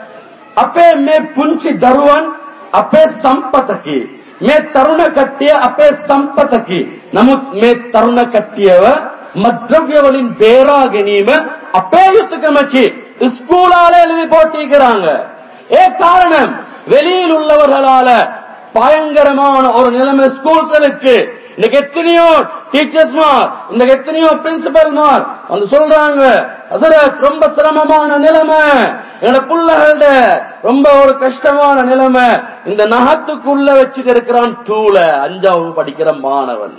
அப்பே மே புஞ்சி தருவன் அப்பே ಸಂಪತಕಿ ಮೇ ತರುಣ ಕಟ್ಟಿಯ ಅಪೇ ಸಂಪತಕಿ ನಮುತ್ ಮೇ ತರುಣ ಕಟ್ಟಿಯವ மத்ரவியவளின் பேரா கெனீம அப்பேயுத்துக்கமச்சி ஸ்கூலால எழுதி போட்டிக்கிறாங்க ஏ காரணம் வெளியில் உள்ளவர்களால பயங்கரமான ஒரு நிலைமை ஸ்கூல்ஸுக்கு இன்னைக்கு எத்தனையோ டீச்சர்ஸ் மார் இந்த எத்தனையோ பிரின்சிபல் மார் வந்து சொல்றாங்க ஹசரத் ரொம்ப சிரமமான நிலைமை என்னோட புள்ளகள ரொம்ப ஒரு கஷ்டமான நிலைமை இந்த நகத்துக்குள்ள வச்சுட்டு இருக்கிறான் தூள அஞ்சாவது படிக்கிற மாணவன்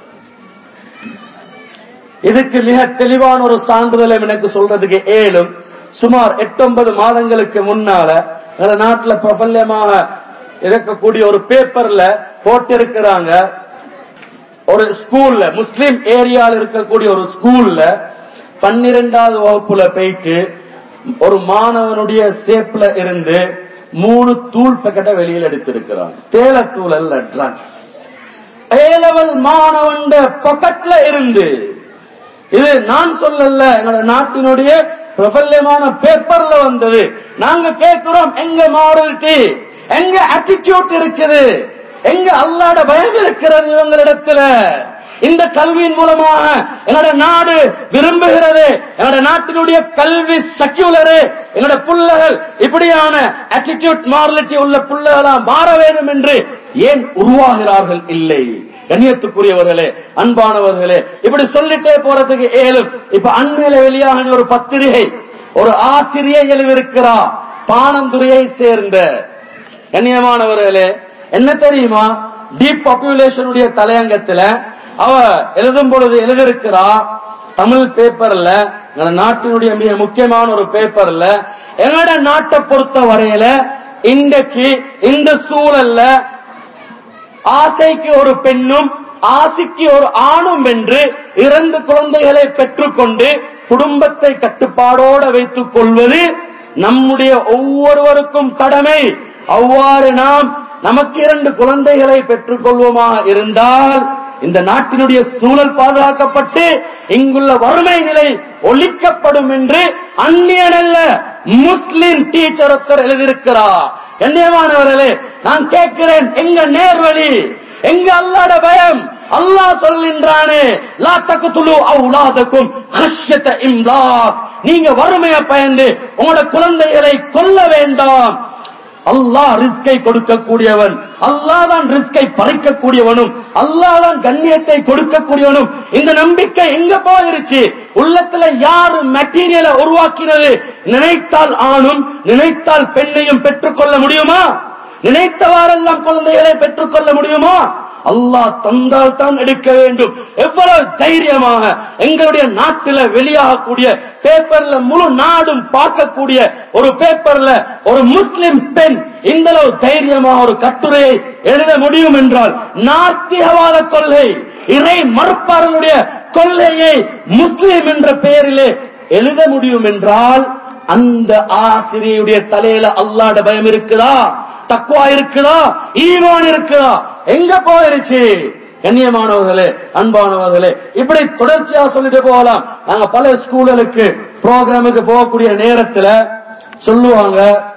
இதுக்கு மிக தெளிவான ஒரு சான்றிதழை எனக்கு சொல்றதுக்கு ஏழும் சுமார் எட்டொன்பது மாதங்களுக்கு முன்னால எங்க நாட்டுல பிரபல்யமாக இருக்கக்கூடிய ஒரு பேப்பர்ல போட்டிருக்கிறாங்க ஒரு ஸ்கூல்ல முஸ்லிம் ஏரியால இருக்கக்கூடிய ஒரு ஸ்கூல்ல பன்னிரெண்டாவது வகுப்புல போயிட்டு ஒரு மாணவனுடைய சேப்ல இருந்து மூணு தூள் பக்கெட்டை வெளியில் எடுத்திருக்கிறான் தேலத்தூள் அல்ல ட்ரக்ஸ் ஏ லெவல் மாணவன் பாக்கெட்ல இருந்து இது நான் சொல்லல எங்களோட நாட்டினுடைய பிரபல்யமான பேப்பர்ல வந்தது நாங்க கேட்கிறோம் எங்க மாரலிட்டி எங்க அட்டிடியூட் இருக்குது எங்க அல்லாட பயம் இருக்கிறது இவங்களிடத்துல இந்த கல்வியின் மூலமாக என்னோட நாடு விரும்புகிறது என்னோட நாட்டினுடைய கல்வி செக்யூலரு என்னோட புள்ளைகள் இப்படியான அட்டிடியூட் மாரலிட்டி உள்ள புள்ளைகளா மாற வேண்டும் என்று ஏன் உருவாகிறார்கள் இல்லை கண்ணியத்துக்குரியவர்களே அன்பானவர்களே இப்படி சொல்லிட்டே போறதுக்கு ஏழும் இப்ப அண்மையில வெளியாக ஒரு பத்திரிகை ஒரு ஆசிரியை எழுதியிருக்கிறா பானந்துறையை சேர்ந்த கண்ணியமானவர்களே என்ன தெரியுமா டீப் பாப்புலேஷனுடைய தலையங்கத்துல அவ எழுதும் பொழுது எழுதியிருக்கிறா தமிழ் பேப்பர்ல எங்க நாட்டினுடைய மிக முக்கியமான ஒரு பேப்பர்ல எங்களோட நாட்டை பொறுத்த வரையில இன்றைக்கு இந்த சூழல்ல ஆசைக்கு ஒரு பெண்ணும் ஆசைக்கு ஒரு ஆணும் என்று இரண்டு குழந்தைகளை பெற்றுக்கொண்டு குடும்பத்தை கட்டுப்பாடோட வைத்துக் கொள்வது நம்முடைய ஒவ்வொருவருக்கும் கடமை அவ்வாறு நாம் நமக்கு இரண்டு குழந்தைகளை பெற்றுக் கொள்வோமாக இருந்தால் இந்த நாட்டினுடைய சூழல் பாதுகாக்கப்பட்டு இங்குள்ள வறுமை நிலை ஒழிக்கப்படும் என்று அந்நியனல்ல முஸ்லிம் டீச்சர் ஒருத்தர் எழுதியிருக்கிறார் கண்ணியமானவர்களே நான் கேட்கிறேன் எங்க நேர்வழி எங்க அல்லாட பயம் அல்லாஹ் சொல்கின்றானே லா தக்குதுலு அவுலாதக்கும் ஹஷ்யத இம்லாக் நீங்க வறுமைய பயந்து உங்களோட குழந்தைகளை கொல்ல வேண்டாம் அல்லாஹ் ரிஸ்கை கொடுக்கக்கூடியவன் அல்லாஹ் தான் ரிஸ்கை பறிக்கக்கூடியவனும் அல்லாஹ் தான் கண்ணியத்தை கொடுக்கக்கூடியவனும் இந்த நம்பிக்கை எங்க போயிருச்சு உள்ளத்துல யாரு மெட்டீரியலை உருவாக்கினது நினைத்தால் ஆணும் நினைத்தால் பெண்ணையும் பெற்றுக்கொள்ள முடியுமா நினைத்தவாறெல்லாம் குழந்தைகளை பெற்றுக்கொள்ள முடியுமா அல்லாஹ் தந்தால் தான் எடுக்க வேண்டும் எவ்வளவு தைரியமாக எங்களுடைய நாட்டில வெளியாகக்கூடிய பேப்பர்ல முழு நாடும் பார்க்கக்கூடிய ஒரு பேப்பர்ல ஒரு முஸ்லிம் பெண் இந்த அளவு தைரியமாக ஒரு கட்டுரையை எழுத முடியும் என்றால் நாஸ்திகவாத கொள்கை இறை மறுப்பாளர்களுடைய கொள்கையை முஸ்லிம் என்ற பெயரிலே எழுத முடியும் என்றால் அந்த ஆசிரியருடைய தலையில அல்லாட பயம் இருக்குதா தக்குவா இருக்குதா ஈமான் இருக்குதா எங்க போயிருச்சு கண்ணியமானவர்களே அன்பானவர்களே இப்படி தொடர்ச்சியா சொல்லிட்டு போகலாம் நாங்க பல ஸ்கூல்களுக்கு ப்ரோக்ராமுக்கு போகக்கூடிய நேரத்துல சொல்லுவாங்க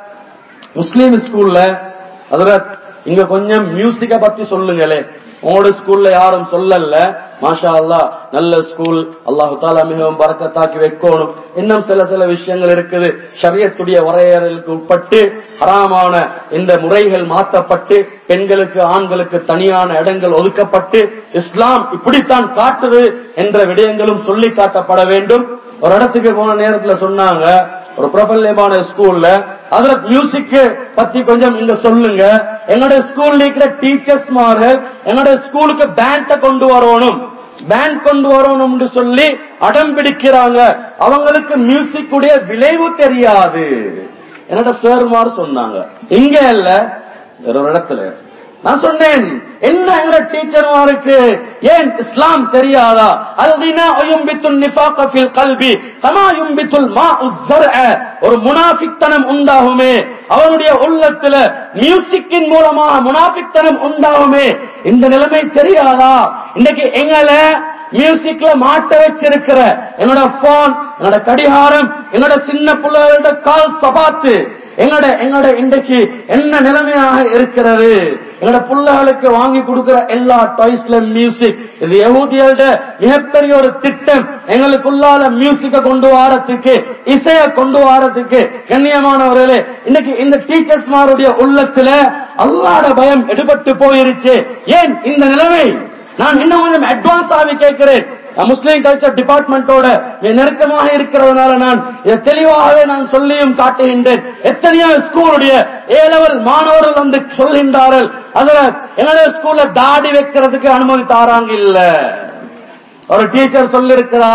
முஸ்லீம் ஸ்கூல்ல அதுல இங்க கொஞ்சம் மியூசிக்க பத்தி சொல்லுங்களே உங்களோட ஸ்கூல்ல யாரும் சொல்லல மாஷா அல்லா நல்ல ஸ்கூல் அல்லாஹு தாலா மிகவும் பறக்கத்தாக்கி வைக்கணும் இன்னும் சில சில விஷயங்கள் இருக்குது ஷரியத்துடைய வரையறைகளுக்கு உட்பட்டு ஹராமான இந்த முறைகள் மாற்றப்பட்டு பெண்களுக்கு ஆண்களுக்கு தனியான இடங்கள் ஒதுக்கப்பட்டு இஸ்லாம் இப்படித்தான் காட்டுது என்ற விடயங்களும் சொல்லி காட்டப்பட வேண்டும் ஒரு இடத்துக்கு போன நேரத்துல சொன்னாங்க ஒரு பிரபல்யமான ஸ்கூல்ல அதுல மியூசிக் பத்தி கொஞ்சம் இங்க சொல்லுங்க என்னோட ஸ்கூல்ல இருக்கிற டீச்சர்ஸ் மார்கள் என்னோட ஸ்கூலுக்கு பேண்ட கொண்டு வரணும் பேண்ட் கொண்டு வரணும்னு சொல்லி அடம் பிடிக்கிறாங்க அவங்களுக்கு மியூசிக் உடைய விளைவு தெரியாது என்னோட சேர்மார் சொன்னாங்க இங்க இல்ல வேற ஒரு இடத்துல நான் சொன்னேன் என்ன எங்க டீச்சர்மாருக்கு ஏன் இஸ்லாம் தெரியாதா அல்கினா யும்பித்துல் நிஃபாக ஃபில் கல்பி கமா யும்பித்துல் மாஉ ஸர்அ ஒரு முனாஃபிக்தனம் உண்டாகுமே அவனுடைய உள்ளத்துல மியூசிக்கின் மூலமா முனாஃபிக்தனம் உண்டாகுமே இந்த நிலைமை தெரியாதா இன்னைக்கு எங்களை மியூசிக்ல மாட்ட வச்சிருக்கிற என்னோட போன் என்னோட கடிகாரம் என்னோட சின்ன பிள்ளைகளோட கால் சபாத்து எங்களோட எங்களோட இன்றைக்கு என்ன நிலைமையாக இருக்கிறது எங்களோட பிள்ளைகளுக்கு வாங்கி கொடுக்கிற எல்லா டாய்ஸ்ல மியூசிக் இது யகூதியோட மிகப்பெரிய ஒரு திட்டம் எங்களுக்குள்ளால மியூசிக்க கொண்டு வாரத்துக்கு இசைய கொண்டு வாரத்துக்கு கண்ணியமானவர்களே இன்னைக்கு இந்த டீச்சர்ஸ்மாருடைய உள்ளத்துல அல்லாட பயம் எடுபட்டு போயிருச்சு ஏன் இந்த நிலைமை நான் இன்னும் கொஞ்சம் அட்வான்ஸ் ஆகி கேட்கிறேன் நான் முஸ்லீம் கல்ச்சர் டிபார்ட்மெண்டோட நெருக்கமாக இருக்கிறதுனால நான் இதை தெளிவாகவே நான் சொல்லியும் காட்டுகின்றேன் எத்தனையோ ஸ்கூலுடைய ஏ லெவல் மாணவர்கள் வந்து சொல்கின்றார்கள் அதுல எங்களுடைய ஸ்கூல்ல தாடி வைக்கிறதுக்கு அனுமதி தாராங்க இல்ல ஒரு டீச்சர் சொல்லிருக்கிறா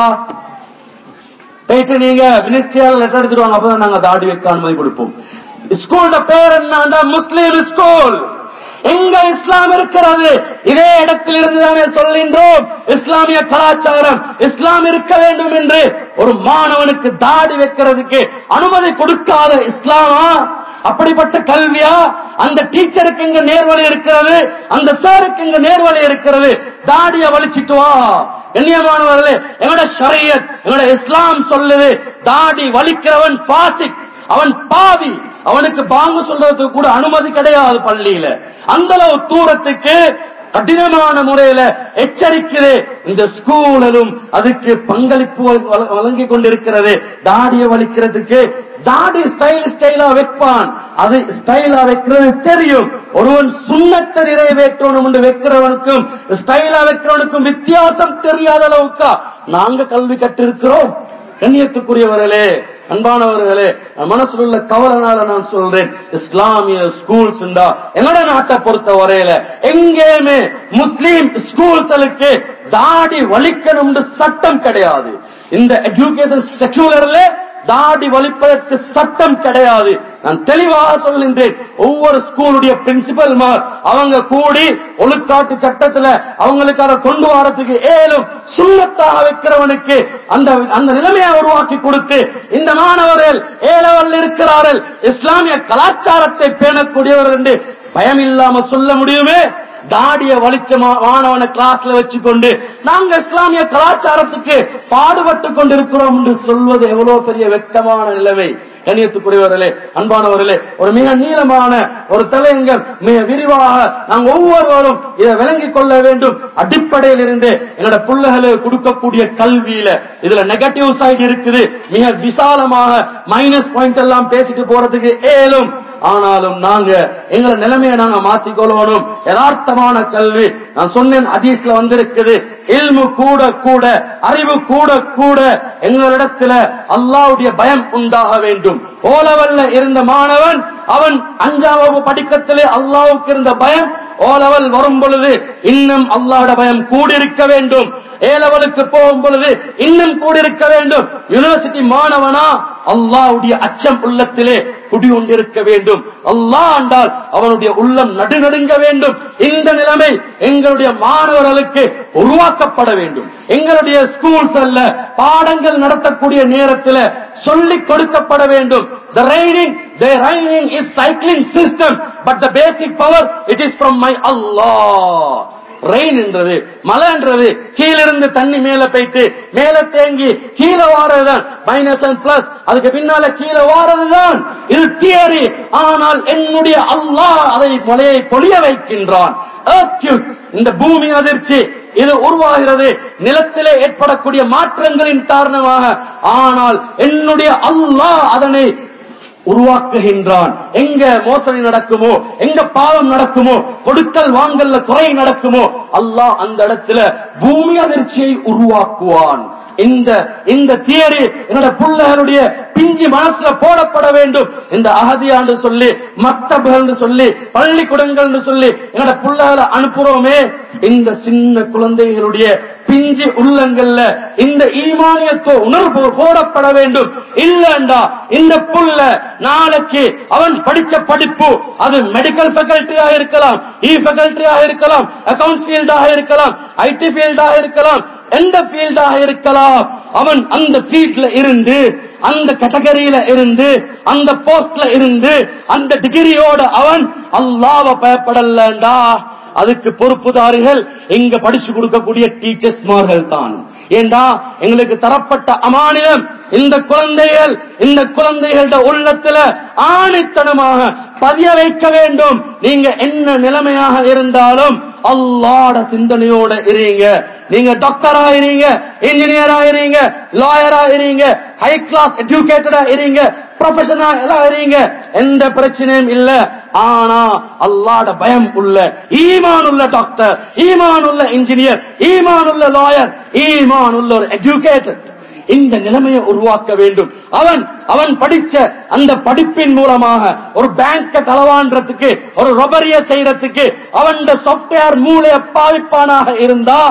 போயிட்டு நீங்க மினிஸ்ட்ரியால் லெட்டர் எடுத்துட்டு வாங்க அப்பதான் நாங்க தாடி வைக்க அனுமதி கொடுப்போம் ஸ்கூலோட பேர் என்ன முஸ்லீம் ஸ்கூல் எங்க இஸ்லாம் இருக்கிறது இதே இடத்தில் இருந்து தானே சொல்கின்றோம் இஸ்லாமிய கலாச்சாரம் இஸ்லாம் இருக்க வேண்டும் என்று ஒரு மாணவனுக்கு தாடி வைக்கிறதுக்கு அனுமதி கொடுக்காத இஸ்லாமா அப்படிப்பட்ட கல்வியா அந்த டீச்சருக்கு இங்க நேர்வழி இருக்கிறது அந்த சாருக்கு இங்க நேர்வழி இருக்கிறது தாடிய வலிச்சிட்டு வா கண்ணியமானவர்களே எங்களோட ஷரியத் எங்களோட இஸ்லாம் சொல்லுது தாடி வலிக்கிறவன் பாசிக் அவன் பாவி அவனுக்கு பாங்கு சொல்றதுக்கு கூட அனுமதி கிடையாது பள்ளியில அந்த அளவு தூரத்துக்கு கடினமான முறையில எச்சரிக்கிறது இந்த ஸ்கூலிலும் அதுக்கு பங்களிப்பு வழ- வழங்கிக் கொண்டிருக்கிறது தாடிய வலிக்கிறதுக்கு தாடி ஸ்டைல் ஸ்டைலா வைப்பான் அது ஸ்டைலா வைக்கிறது தெரியும் ஒருவன் சுண்ணத்தை நிறைவேற்றணும் என்று வைக்கிறவனுக்கும் ஸ்டைலா வைக்கிறவனுக்கும் வித்தியாசம் தெரியாத அளவுக்கா நாங்க கல்வி கற்றிருக்கிறோம் கண்ணியத்துக்குரியவர்களே அன்பானவர்களே என் மனசுல உள்ள கவலைனால நான் சொல்றேன் இஸ்லாமிய ஸ்கூல்ஸ் எங்களோட நாட்டை பொறுத்த வரையில எங்கேயுமே முஸ்லீம் ஸ்கூல்ஸ்களுக்கு தாடி வலிக்கணும்னு சட்டம் கிடையாது இந்த எஜுகேஷன் செக்யூலர்ல தாடி வலிப்பதற்கு சட்டம் கிடையாது நான் தெளிவாக சொல்கின்றேன் ஒவ்வொரு ஸ்கூலுடைய பிரின்சிபல்மார் அவங்க கூடி ஒழுக்காட்டு சட்டத்துல அவங்களுக்கு அதை கொண்டு வரதுக்கு ஏலும் சுண்ணத்தாக வைக்கிறவனுக்கு அந்த அந்த நிலைமையை உருவாக்கி கொடுத்து இந்த மாணவர்கள் ஏலவல் இருக்கிறார்கள் இஸ்லாமிய கலாச்சாரத்தை பேணக்கூடியவர் என்று பயம் இல்லாம சொல்ல முடியுமே தாடிய வலிச்ச மா- மாணவனை கிளாஸ்ல வச்சுக்கொண்டு நாங்க இஸ்லாமிய கலாச்சாரத்துக்கு பாடுபட்டு கொண்டிருக்கிறோம் என்று சொல்வது எவ்வளவு பெரிய வெட்கமான நிலைமை கண்ணியத்துக்குரியவர்களே அன்பானவர்களே ஒரு மிக நீளமான ஒரு தலையங்கம் மிக விரிவாக நாங்கள் ஒவ்வொருவரும் இதை விளங்கிக் கொள்ள வேண்டும் அடிப்படையில் இருந்து என்னோட பிள்ளைகளுக்கு கொடுக்கக்கூடிய கல்வியில இதுல நெகட்டிவ் சைடு இருக்குது மிக விசாலமாக மைனஸ் பாயிண்ட் எல்லாம் பேசிட்டு போறதுக்கு ஏலும் ஆனாலும் நாங்க எங்களை நிலைமையை நாங்க மாத்திக்கொள்ளணும் யதார்த்தமான கல்வி நான் சொன்னேன் ஹதீஸ்ல வந்திருக்குது இல்மு கூட கூட அறிவு கூட கூட எங்களிடத்துல அல்லாவுடைய பயம் உண்டாக வேண்டும் ஓலவல்ல இருந்த மாணவன் அவன் அஞ்சாம் வகுப்பு படிக்கத்திலே அல்லாவுக்கு இருந்த பயம் ஓலவல் வரும் பொழுது இன்னும் அல்லாஹ்வுடைய பயம் கூடியிருக்க வேண்டும் ஏலவலுக்கு போகும் பொழுது இன்னும் கூடியிருக்க வேண்டும் யூனிவர்சிட்டி மாணவனா அல்லாஹ்வுடைய அச்சம் உள்ளத்திலே குடிகொண்டிருக்க வேண்டும் அல்லாஹ் ஆண்டால் அவனுடைய உள்ளம் நடுநடுங்க வேண்டும் இந்த நிலைமை எங்களுடைய மாணவர்களுக்கு உருவாக்கப்பட வேண்டும் எங்களுடைய ஸ்கூல்ஸ் அல்ல பாடங்கள் நடத்தக்கூடிய நேரத்தில் சொல்லிக் கொடுக்கப்பட வேண்டும் the raining the raining is cycling system but the basic power it is from my Allah rain என்றது மழைன்றது கீழிருந்து தண்ணி மேல போயிட்டு மேல தேங்கி கீழே வாரதுதான் மைனஸ் அண்ட் பிளஸ் அதுக்கு பின்னால கீழே வாரதுதான் இது தியரி ஆனால் என்னுடைய அல்லாஹ் அதை மழையை பொழிய வைக்கின்றான் Earthquake, இந்த பூமி அதிர்ச்சி இது உருவாகிறது நிலத்திலே ஏற்படக்கூடிய மாற்றங்களின் காரணமாக ஆனால் என்னுடைய அல்லாஹ் அதனை உருவாக்குகின்றான் எங்க மோசடி நடக்குமோ எங்க பாவம் நடக்குமோ கொடுக்கல் வாங்கல்ல குறை நடக்குமோ அல்லாஹ் அந்த இடத்துல பூமி அதிர்ச்சியை உருவாக்குவான் இந்த இந்த தியரி என்னோட பிள்ளைகளுடைய பிஞ்சு மனசுல போடப்பட வேண்டும் இந்த அகதியாண்டு சொல்லி மக்தபுகள் சொல்லி பள்ளிக்கூடங்கள் சொல்லி என்னோட பிள்ளைகளை அனுப்புறோமே இந்த சின்ன குழந்தைகளுடைய பிஞ்சு உள்ளங்கள்ல இந்த ஈமானியத்தோ உணர்வு போடப்பட வேண்டும் இல்லண்டா இந்த புள்ள நாளைக்கு அவன் படிச்ச படிப்பு அது மெடிக்கல் ஃபேக்கல்ட்டியாக இருக்கலாம் இ ஃபேக்கல்ட்டியாக இருக்கலாம் அக்கவுண்ட்ஸ் ஃபீல்டாக இருக்கலாம் ஐடி ஃபீல்டாக இருக்கலாம் எந்த ஃபீல்டாக இருக்கலாம் அவன் அந்த ஃபீல்ட்ல இருந்து அந்த கேட்டகரியில இருந்து அந்த போஸ்ட்ல இருந்து அந்த டிகிரியோட அவன் அல்லாவ பயப்படலண்டா அதுக்கு பொறுப்புதாரிகள் இங்க படிச்சு கொடுக்கக்கூடிய டீச்சர்ஸ்மார்கள் தான் ஏண்டா எங்களுக்கு தரப்பட்ட அமானிதம் இந்த குழந்தைகள் இந்த குழந்தைகளோட உள்ளத்துல ஆணித்தனமாக பதிய வைக்க வேண்டும் நீங்க என்ன நிலைமையாக இருந்தாலும் அல்லாட சிந்தனையோட இருங்க நீங்க டாக்டரா இருங்க இன்ஜினியரா இருங்க லாயரா இருங்க ஹை கிளாஸ் எஜுகேட்டடா இருங்க ப்ரொஃபஷனலா இருங்க எந்த பிரச்சனையும் இல்ல ஆனா அல்லாட பயம் உள்ள ஈமான் உள்ள டாக்டர் ஈமான் உள்ள இன்ஜினியர் ஈமான் உள்ள லாயர் ஈமான் உள்ள ஒரு எஜுகேட்டட் இந்த நிலைமையை உருவாக்க வேண்டும் அவன் அவன் படிச்ச அந்த படிப்பின் மூலமாக ஒரு பேங்க களவான்றதுக்கு ஒரு ரொபரிய செய்யறதுக்கு அவன் சாப்ட்வேர் மூளைய பாவிப்பானாக இருந்தா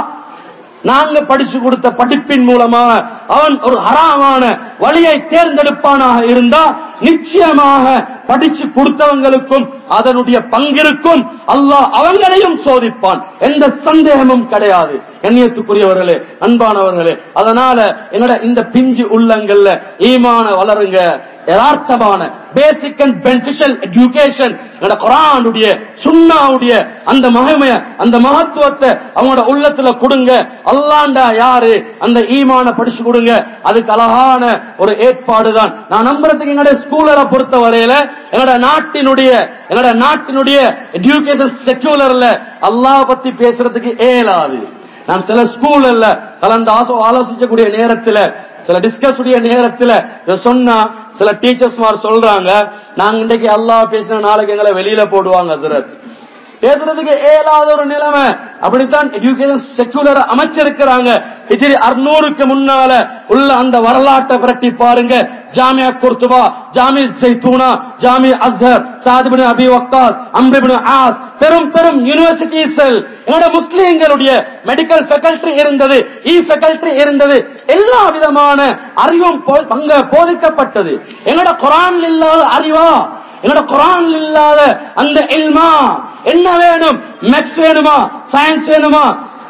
நாங்க படிச்சு கொடுத்த படிப்பின் மூலமாக அவன் ஒரு ஹராமான வழியை தேர்ந்தெடுப்பானாக இருந்தா நிச்சயமாக படிச்சு கொடுத்தவங்களுக்கும் அதனுடைய பங்கிருக்கும் அல்லாஹ் அவங்களையும் சோதிப்பான் எந்த சந்தேகமும் கிடையாது கண்ணியத்துக்குரியவர்களே அன்பானவர்களே அதனால என்னோட இந்த பிஞ்சு உள்ளங்கள்ல ஈமான வளருங்க யதார்த்தமான பேசிக் அண்ட் பெனிஃபிஷியல் எஜுகேஷன் என்னோட குரானுடைய சுண்ணாவுடைய அந்த மகிமைய அந்த மகத்துவத்தை அவங்களோட உள்ளத்துல கொடுங்க அல்லாண்டா யாரு அந்த ஈமான படிச்சு கொடுங்க அதுக்கு அழகான ஒரு ஏற்பாடு தான் நான் நம்புறதுக்கு எங்களுடைய ஸ்கூலரை பொறுத்த வரையில எங்களோட நாட்டினுடைய எங்களோட நாட்டினுடைய எஜுகேஷன் செக்யூலர்ல அல்லாஹ் பத்தி பேசுறதுக்கு ஏலாது நான் சில ஸ்கூல்ல கலந்து ஆசோ- ஆலோசிக்கக்கூடிய நேரத்துல சில டிஸ்கஸ் உடைய நேரத்துல இதை சொன்னா சில டீச்சர்ஸ் மாதிரி சொல்றாங்க நாங்க இன்றைக்கு அல்லாஹ் பேசின நாளைக்கு எங்களை வெளியில போடுவாங்க ஹசரத் பேசுறதுக்கு ஏலாத ஒரு நிலைமை அப்படித்தான் எஜுகேஷன் செக்யூலர் அமைச்சிருக்கிறாங்க ஹிஜ்ரி அறுநூறுக்கு முன்னால உள்ள அந்த வரலாற்றை புரட்டி பாருங்க Jamia Qurtuba Jami Zaytuna Jami Azhar Saad bin Abi Waqqas Amr bin As பெரும் பெரும் யூனிவர்சிட்டிஸ் எங்களோட முஸ்லீம்களுடைய மெடிக்கல் ஃபேக்கல்டி இருந்தது இ ஃபேக்கல்டி இருந்தது எல்லா விதமான அறிவும் போ- பங்க போதிக்கப்பட்டது எங்களோட குரான் இல்லாத அறிவா எங்களோட குரான் இல்லாத அந்த இல்மா என்ன வேணும் மேக்ஸ் வேணுமா சயின்ஸ் வேணுமா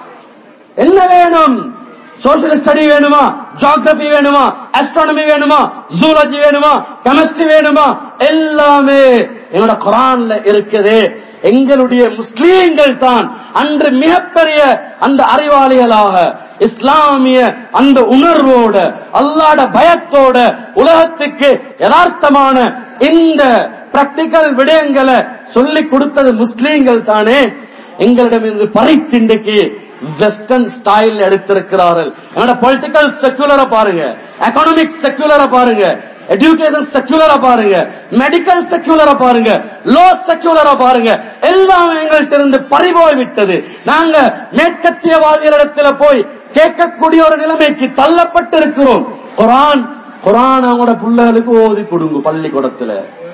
என்ன வேணும் சோசியல் ஸ்டடி வேணுமா ஜியாகிரபி வேணுமா ஆஸ்ட்ரானமி வேணுமா ஜூலஜி வேணுமா கெமிஸ்ட்ரி வேணுமா எல்லாமே எங்களோட குரான்ல இருக்குது எங்களுடைய முஸ்லீம்கள் தான் அன்று மிகப்பெரிய அந்த அறிவாளிகளாக இஸ்லாமிய அந்த உணர்வோட அல்லாட பயத்தோட உலகத்துக்கு யதார்த்தமான இந்த பிராக்டிக்கல் விடயங்களை சொல்லிக் கொடுத்தது முஸ்லீம்கள் தானே எங்களிடமிருந்து பறித்து இன்றைக்கு வெஸ்டர்ன் ஸ்டைல் எடுத்திருக்கிறார்கள் என்னோட பொலிட்டிக்கல் செக்குலரை பாருங்க எக்கனாமிக் செக்குலரை பாருங்க எஜுகேஷன் செக்குலரை பாருங்க மெடிக்கல் செக்குலரை பாருங்க லோ செக்குலரை பாருங்க எல்லாம் எங்கள்கிட்ட இருந்து பறிபோய் விட்டது நாங்க மேற்கத்தியவாதிகளிடத்துல போய் கேட்கக்கூடிய ஒரு நிலைமைக்கு தள்ளப்பட்டு இருக்கிறோம் குரான் குரான் அவங்களோட பிள்ளைகளுக்கு ஓதி கொடுங்க பள்ளிக்கூடத்துல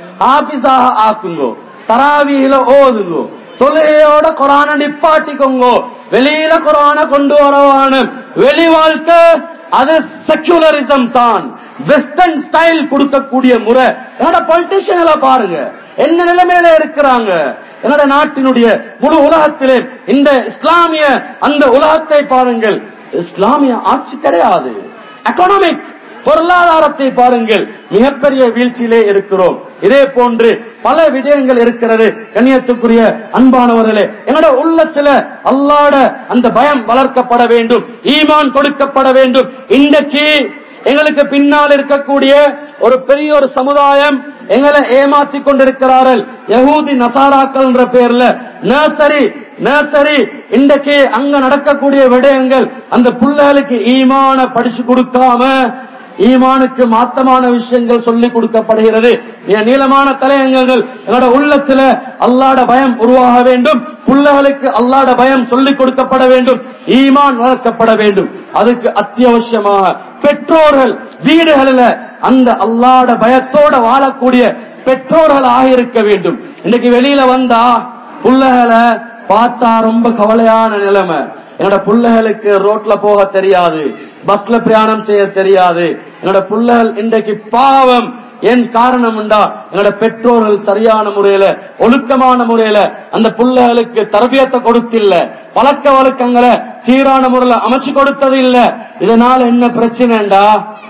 ஆபீஸாக ஆக்குங்கோ தராவியில ஓதுங்கோ தொழுகையோட குரான நிப்பாட்டிக்கோங்க வெளியில குரான கொண்டு வரவான வெளி வாழ்க்கை அது செக்குலரிசம் தான் வெஸ்டர்ன் ஸ்டைல் கொடுக்கக்கூடிய முறை என்னோட பொலிட்டிஷியன்களை பாருங்க என்ன நிலைமையில இருக்கிறாங்க என்னோட நாட்டினுடைய முழு உலகத்திலே இந்த இஸ்லாமிய அந்த உலகத்தை பாருங்கள் இஸ்லாமிய ஆட்சி கிடையாது எக்கனாமிக் பொருளாதாரத்தை பாருங்கள் மிகப்பெரிய வீழ்ச்சியிலே இருக்கிறோம் இதே போன்று பல விடயங்கள் இருக்கிறது கண்ணியத்துக்குரிய அன்பானவர்களே என்னோட உள்ளத்துல அல்லாட அந்த பயம் வளர்க்கப்பட வேண்டும் ஈமான் கொடுக்கப்பட வேண்டும் இன்றைக்கு எங்களுக்கு பின்னால் இருக்கக்கூடிய ஒரு பெரிய ஒரு சமுதாயம் எங்களை ஏமாத்தி கொண்டிருக்கிறார்கள் யகூதி நசாராக்கள் என்ற பேர்ல நர்சரி நர்சரி இன்றைக்கு அங்க நடக்கக்கூடிய விடயங்கள் அந்த புள்ளைகளுக்கு ஈமான படிச்சு கொடுக்காம ஈமானுக்கு மாத்தமான விஷயங்கள் சொல்லிக் கொடுக்கப்படுகிறது மிக நீளமான தலையங்கங்கள் என்னோட உள்ளத்துல அல்லாட பயம் உருவாக வேண்டும் புள்ளைகளுக்கு அல்லாட பயம் சொல்லிக் கொடுக்கப்பட வேண்டும் ஈமான் வளர்க்கப்பட வேண்டும் அதுக்கு அத்தியாவசியமாக பெற்றோர்கள் வீடுகளில் அந்த அல்லாட பயத்தோட வாழக்கூடிய பெற்றோர்கள் ஆகியிருக்க வேண்டும் இன்னைக்கு வெளியில வந்தா புள்ளைகளை பார்த்தா ரொம்ப கவலையான நிலைமை என்னோட புள்ளைகளுக்கு ரோட்ல போக தெரியாது பஸ்ல பிரயாணம் செய்ய தெரியாது என்னோட புள்ளைகள் இன்றைக்கு பாவம் ஏன் காரணம் உண்டா எங்களோட பெற்றோர்கள் சரியான முறையில ஒழுக்கமான முறையில அந்த புள்ளைகளுக்கு தரபியத்தை கொடுத்தில்ல பழக்க வழக்கங்களை சீரான முறையில அமைச்சு கொடுத்தது இல்ல இதனால என்ன பிரச்சனைண்டா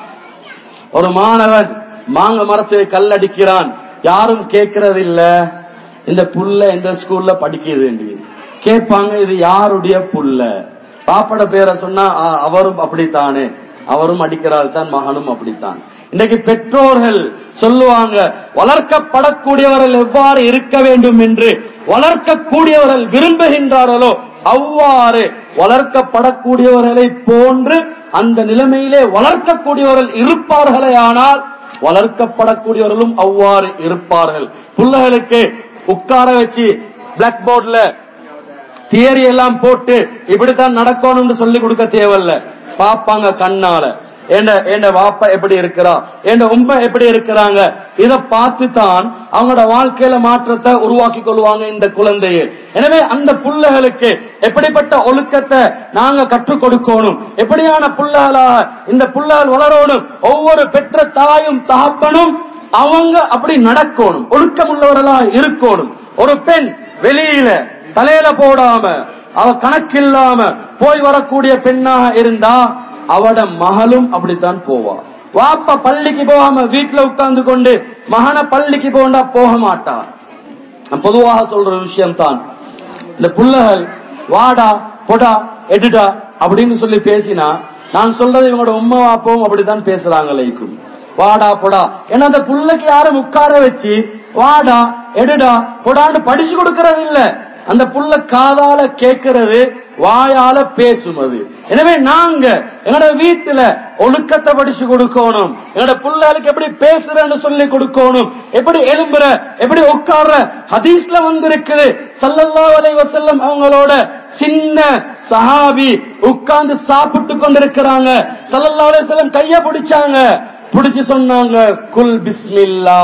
ஒரு மாணவன் மாங்க மரத்தை கல்லடிக்கிறான் யாரும் கேட்கறது இல்ல இந்த புள்ள இந்த ஸ்கூல்ல படிக்கிறது கேட்பாங்க இது யாருடைய புள்ள பாப்பட பேரை சொன்னா ஆ, அவரும் அப்படித்தானே அவரும் அடிக்கிறாள் தான் மகனும் அப்படித்தான் இன்னைக்கு பெற்றோர்கள் சொல்லுவாங்க வளர்க்கப்படக்கூடியவர்கள் எவ்வாறு இருக்க வேண்டும் என்று வளர்க்கக்கூடியவர்கள் விரும்புகின்றார்களோ அவ்வாறு வளர்க்கப்படக்கூடியவர்களை போன்று அந்த நிலைமையிலே வளர்க்கக்கூடியவர்கள் இருப்பார்களே ஆனால் வளர்க்கப்படக்கூடியவர்களும் அவ்வாறு இருப்பார்கள் பிள்ளைகளுக்கு உட்கார வச்சு பிளாக் போர்ட்ல தியரி எல்லாம் போட்டு இப்படித்தான் நடக்கணும்னு சொல்லி கொடுக்க தேவையில்ல பாப்பாங்க கண்ணால என் என் வாப்பா எப்படி இருக்கிறா என் உண்மை எப்படி இருக்கிறாங்க இத பார்த்து தான் அவங்களோட வாழ்க்கையில மாற்றத்தை உருவாக்கி கொள்வாங்க இந்த குழந்தையை எனவே அந்த புள்ளைகளுக்கு எப்படிப்பட்ட ஒழுக்கத்தை நாங்க கற்றுக் கொடுக்கணும் எப்படியான புள்ளைகளாக இந்த புள்ளைகள் வளரணும் ஒவ்வொரு பெற்ற தாயும் தகப்பனும் அவங்க அப்படி நடக்கணும் ஒழுக்கம் உள்ளவர்களா இருக்கணும் ஒரு பெண் வெளியில தலையில போடாம அவ கணக்கில்லாம போய் வரக்கூடிய பெண்ணாக இருந்தா அவட மகளும் அப்படித்தான் போவா வாப்பா பள்ளிக்கு போகாம வீட்டுல உட்கார்ந்து கொண்டு மகனை பள்ளிக்கு போண்டா போக மாட்டா நான் பொதுவாக சொல்ற விஷயம் தான் இந்த புள்ளகள் வாடா பொடா எடுடா அப்படின்னு சொல்லி பேசினா நான் சொல்றது இவங்களோட உம்மா வாப்பாவும் அப்படித்தான் பேசுறாங்க லைக்கும் வாடா பொடா ஏன்னா அந்த புள்ளைக்கு யாரும் உட்கார வச்சு வாடா எடுடா பொடான்னு படிச்சு கொடுக்கறது இல்ல அந்த புள்ள காதால கேட்கிறது வாயால பேசும் அது எனவே நாங்க எங்களோட வீட்டுல ஒழுக்கத்தை படிச்சு கொடுக்கணும் எங்களோட புள்ளைகளுக்கு எப்படி பேசுறன்னு சொல்லி கொடுக்கணும் எப்படி எலும்புற எப்படி உட்கார்ற ஹதீஸ்ல வந்திருக்குது ஸல்லல்லாஹு அலைஹி வஸல்லம் அவங்களோட சின்ன சஹாபி உட்கார்ந்து சாப்பிட்டு கொண்டிருக்கிறாங்க ஸல்லல்லாஹு அலைஹி வஸல்லம் கைய பிடிச்சாங்க பிடிச்சு சொன்னாங்க குல் பிஸ்மில்லா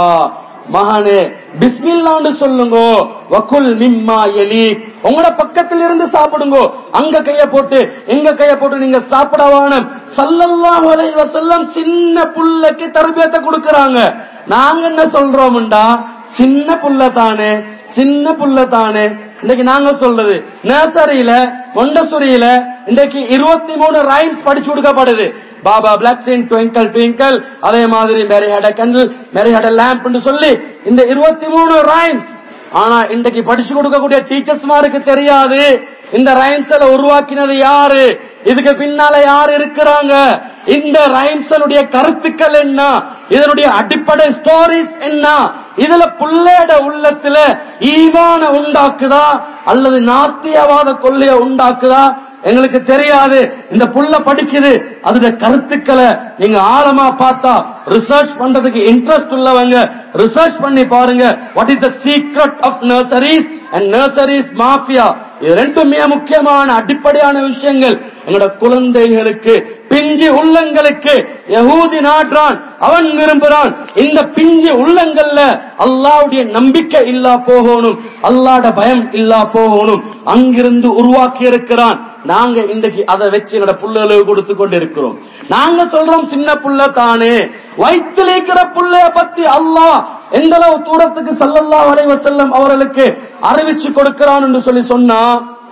மகானே பிஸ்மில்லான்னு சொல்லுங்க வக்குல் மிம்மா எலி உங்களோட பக்கத்துல இருந்து சாப்பிடுங்க அங்க கைய போட்டு எங்க கைய போட்டு நீங்க சாப்பிடவானும் சல்லல்லாஹு அலைஹி வஸல்லம் சின்ன புள்ளைக்கு தர்பியத்தை கொடுக்கறாங்க நாங்க என்ன சொல்றோம்டா சின்ன புள்ள தானே சின்ன புள்ள தானே இன்னைக்கு நாங்க சொல்றது நர்சரியில மொண்டசுரியில இன்னைக்கு இருபத்தி மூணு ரைம்ஸ் படிச்சு கொடுக்கப்படுது baa baa black sheep twinkle twinkle அதே மாதிரி Mary had candle Mary had lamb சொல்லி இந்த இருபத்தி மூணு ரைம்ஸ் ஆனா இன்றைக்கு படிச்சு கொடுக்கக்கூடிய டீச்சர்ஸ்மாருக்கு தெரியாது இந்த ரைம்ஸ் உருவாக்கினது யாரு இதுக்கு பின்னால யார் இருக்கிறாங்க இந்த ரைம்ஸனுடைய கருத்துக்கள் என்ன இதனுடைய அடிப்படை ஸ்டோரிஸ் என்ன இதுல புள்ளையோட உள்ளத்துல ஈவான உண்டாக்குதா அல்லது நாஸ்தியவாத கொள்ளைய உண்டாக்குதா எங்களுக்கு தெரியாது இந்த புள்ள படிக்குது அதோட கருத்துக்களை நீங்க ஆழமா பார்த்தா ரிசர்ச் பண்றதுக்கு இன்ட்ரெஸ்ட் உள்ளவங்க ரிசர்ச் பண்ணி பாருங்க what is the secret of nurseries and nurseries mafia இது ரெண்டும் மிக முக்கியமான அடிப்படையான விஷயங்கள் எங்களோட குழந்தைகளுக்கு பிஞ்சு உள்ளங்களுக்கு யகூதி நாடுறான் அவன் விரும்புறான் இந்த பிஞ்சு உள்ளங்கள்ல அல்லாவுடைய நம்பிக்கை இல்லா போகணும் அல்லாட பயம் இல்லா போகணும் அங்கிருந்து உருவாக்கி இருக்கிறான் நாங்க இன்றைக்கு அதை வச்சு எங்களோட புள்ளைகளுக்கு கொடுத்து கொண்டு இருக்கிறோம் நாங்க சொல்றோம் சின்ன புள்ள தானே வயிற்றில் இருக்கிற புள்ளைய பத்தி அல்லாஹ் எந்த அளவு தூரத்துக்கு சல்லல்லா அலைவ செல்லம் அவர்களுக்கு அறிவிச்சு கொடுக்கிறான் என்று சொல்லி சொன்னா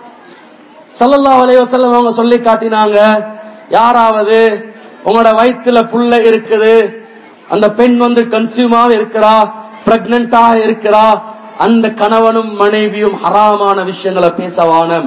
சல்லல்லா அலைவ செல்லம் அவங்க சொல்லி காட்டினாங்க யாராவது உங்களோட வயிற்றுல புள்ள இருக்குது அந்த பெண் வந்து கன்சியூமா இருக்கிறா பிரெக்னண்டா இருக்கிறா அந்த கணவனும் மனைவியும் ஹராமான விஷயங்களை பேசவானம்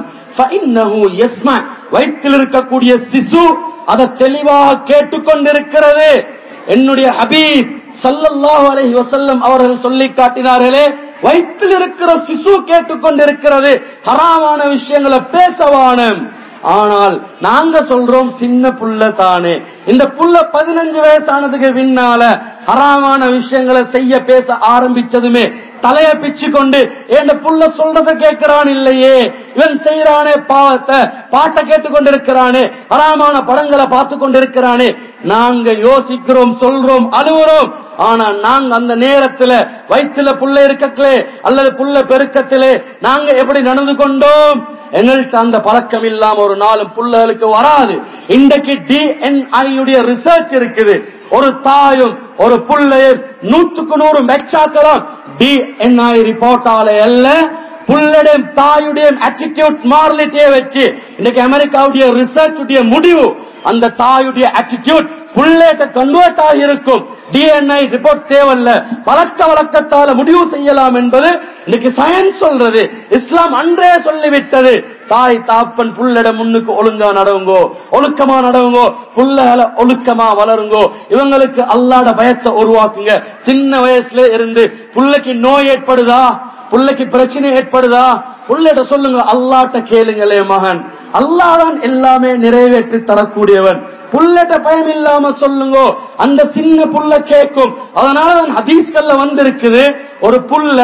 வயிற்றில் இருக்கக்கூடிய சிசு அதை தெளிவாக கேட்டுக்கொண்டிருக்கிறது என்னுடைய ஹபீப் சல்லல்லாஹு அலைஹி வஸல்லம் அவர்கள் சொல்லி காட்டினார்களே வயிற்றில் இருக்கிற சிசு கேட்டுக்கொண்டிருக்கிறது ஹராமான விஷயங்களை பேசவானம் ஆனால் நாங்க சொல்றோம் சின்ன புள்ள தானே இந்த புள்ள பதினஞ்சு வயசானதுக்கு பின்னால ஹராமான விஷயங்களை செய்ய பேச ஆரம்பிச்சதுமே தலைய பிச்சு கொண்டு என் புள்ள சொல்றத கேட்கிறான் இல்லையே இவன் செய்யறானே பாவத்தை பாட்டை கேட்டுக்கொண்டிருக்கிறானே ஹராமான படங்களை பார்த்து கொண்டிருக்கிறானே நாங்க யோசிக்கிறோம் சொல்றோம் அழுவுறோம் ஆனா நாங்க அந்த நேரத்துல வயிற்றுல புள்ள இருக்கங்களே அல்லது புள்ள பெருக்கத்திலே நாங்க எப்படி நடந்து கொண்டோம் எங்கள்கிட்ட அந்த பழக்கம் இல்லாம ஒரு நாளும் புள்ளகளுக்கு வராது இன்றைக்கு டிஎன்ஐ உடைய ரிசர்ச் இருக்குது ஒரு தாயும் ஒரு புள்ளையும் நூற்றுக்கு நூறு மெச்சாக்கலாம் டிஎன்ஐ ரிப்போர்ட்டால அல்ல புள்ளடைய தாயுடைய ஆட்டிடியூட் மாரலிட்டியை வச்சு இன்னைக்கு அமெரிக்காவுடைய ரிசர்ச் உடைய முடிவு அந்த தாயுடைய ஆட்டிடியூட் புள்ளேட்ட கன்வெர்ட் ஆகியிருக்கும் டிஎன்ஐ ரிப்போர்ட் தேவையில்ல பழக்க வழக்கத்தால முடிவு செய்யலாம் என்பது இன்னைக்கு சயின்ஸ் சொல்றது இஸ்லாம் அன்றே சொல்லிவிட்டது தாய் தாப்பன் புள்ளட முன்னுக்கு ஒழுங்கா நடவுங்கோ ஒழுக்கமா நடவுங்கோ புள்ளகளை ஒழுக்கமா வளருங்கோ இவங்களுக்கு அல்லாட பயத்தை உருவாக்குங்க சின்ன வயசுல இருந்து புள்ளைக்கு நோய் ஏற்படுதா புள்ளைக்கு பிரச்சனை ஏற்படுதா புள்ளைகிட்ட சொல்லுங்க அல்லாட்ட கேளுங்களே மகன் அல்லாதான் எல்லாமே நிறைவேற்றி தரக்கூடியவன் புள்ளட்ட பயம் இல்லாம சொல்லுங்க அந்த சின்ன புள்ள கேட்கும் அதனாலதான் ஹதீஸ்கள்ல வந்திருக்குது ஒரு புள்ள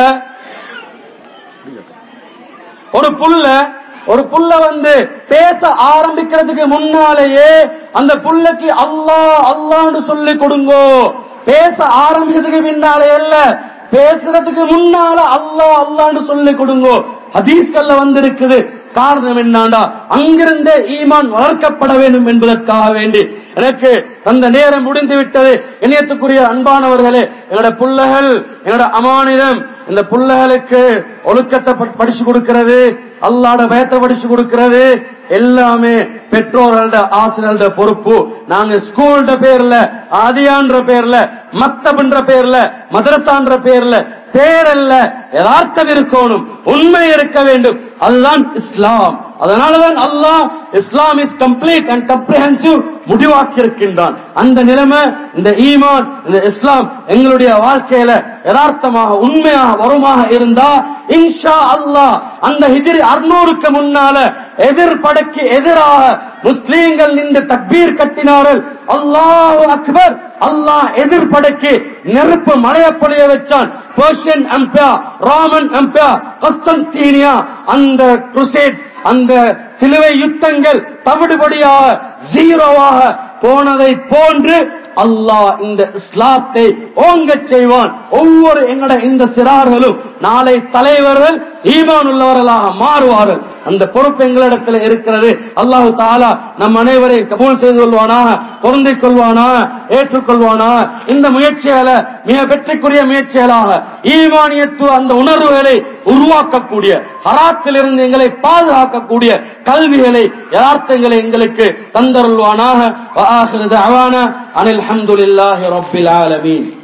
ஒரு புள்ள ஒரு புள்ள வந்து பேச ஆரம்பிக்கிறதுக்கு முன்னாலேயே அந்த புள்ளைக்கு அல்லாஹ் அல்லான்னு சொல்லி கொடுங்கோ பேச ஆரம்பிச்சதுக்கு பின்னாலே அல்ல பேசுறதுக்கு முன்னால அல்லாஹ் அல்லான்னு சொல்லி கொடுங்கோ ஹதீஸ்கள்ல வந்திருக்குது காரணம் என்னாண்டா அங்கிருந்தே ஈமான் வளர்க்கப்பட வேண்டும் என்பதற்காக வேண்டி எனக்கு அந்த நேரம் முடிந்து விட்டது இணையத்துக்குரிய அன்பானவர்களே எங்களோட புள்ளைகள் எங்களோட அமானிதம் இந்த புள்ளைகளுக்கு ஒழுக்கத்தை ப- படிச்சு கொடுக்கிறது அல்லாட பயத்தை படிச்சு கொடுக்கிறது எல்லாமே பெற்றோர்களோட ஆசிரியர்களோட பொறுப்பு நாங்க ஸ்கூல்ட பேர்ல ஆதியான்ற பேர்ல மக்தப்ன்ற பேர்ல மதரசான்ற பேர்ல பேரல்ல யதார்த்தம் இருக்கணும் உண்மை இருக்க வேண்டும் அதுதான் இஸ்லாம் அதனாலதான் Allah Islam is complete and comprehensive முடிவாக்கி இருக்கின்றான் அந்த நிலைமை இந்த ஈமான் இந்த இஸ்லாம் எங்களுடைய வாழ்க்கையில யதார்த்தமாக உண்மையாக வருமாக இருந்தா இன்ஷா அல்லாஹ் அந்த ஹிஜ்ரி அறுநூறுக்கு முன்னால எதிர்படைக்கு எதிராக முஸ்லீம்கள் நின்று தக்பீர் கட்டினார்கள் அல்லாஹ் அக்பர் அல்லாஹ் எதிர்படைக்கு நெருப்பு மழைய பொழிய வச்சான் பெர்ஷியன் எம்பையர் ராமன் எம்பையர் கஸ்தன்தீனியா அந்த குருசேட் அந்த சிலுவை யுத்தங்கள் தவிடுபடியாக ஜீரோவாக போனதை போன்று அல்லாஹ் இந்த இஸ்லாத்தை ஓங்கச் செய்வான் ஒவ்வொரு எங்கட இந்த சிறார்களும் நாளை தலைவர்கள் ஈமான் உள்ளவர்களாக மாறுவார்கள் அந்த பொறுப்பு எங்களிடத்தில் இருக்கிறது அல்லாஹு தாலா நம் அனைவரையும் கபூல் செய்து கொள்வானாக பொருந்திக் கொள்வானாக ஏற்றுக்கொள்வானாக இந்த முயற்சிகளை மிக வெற்றிக்குரிய முயற்சிகளாக ஈமானியத்துவ அந்த உணர்வுகளை உருவாக்கக்கூடிய ஹராத்திலிருந்து எங்களை பாதுகாக்கக்கூடிய கல்விகளை யதார்த்தங்களை எங்களுக்கு தந்தருள்வானாக வஆஹிரு தஅவானா அனில் ஹம்துலில்லாஹி ரப்பில் ஆலமீன்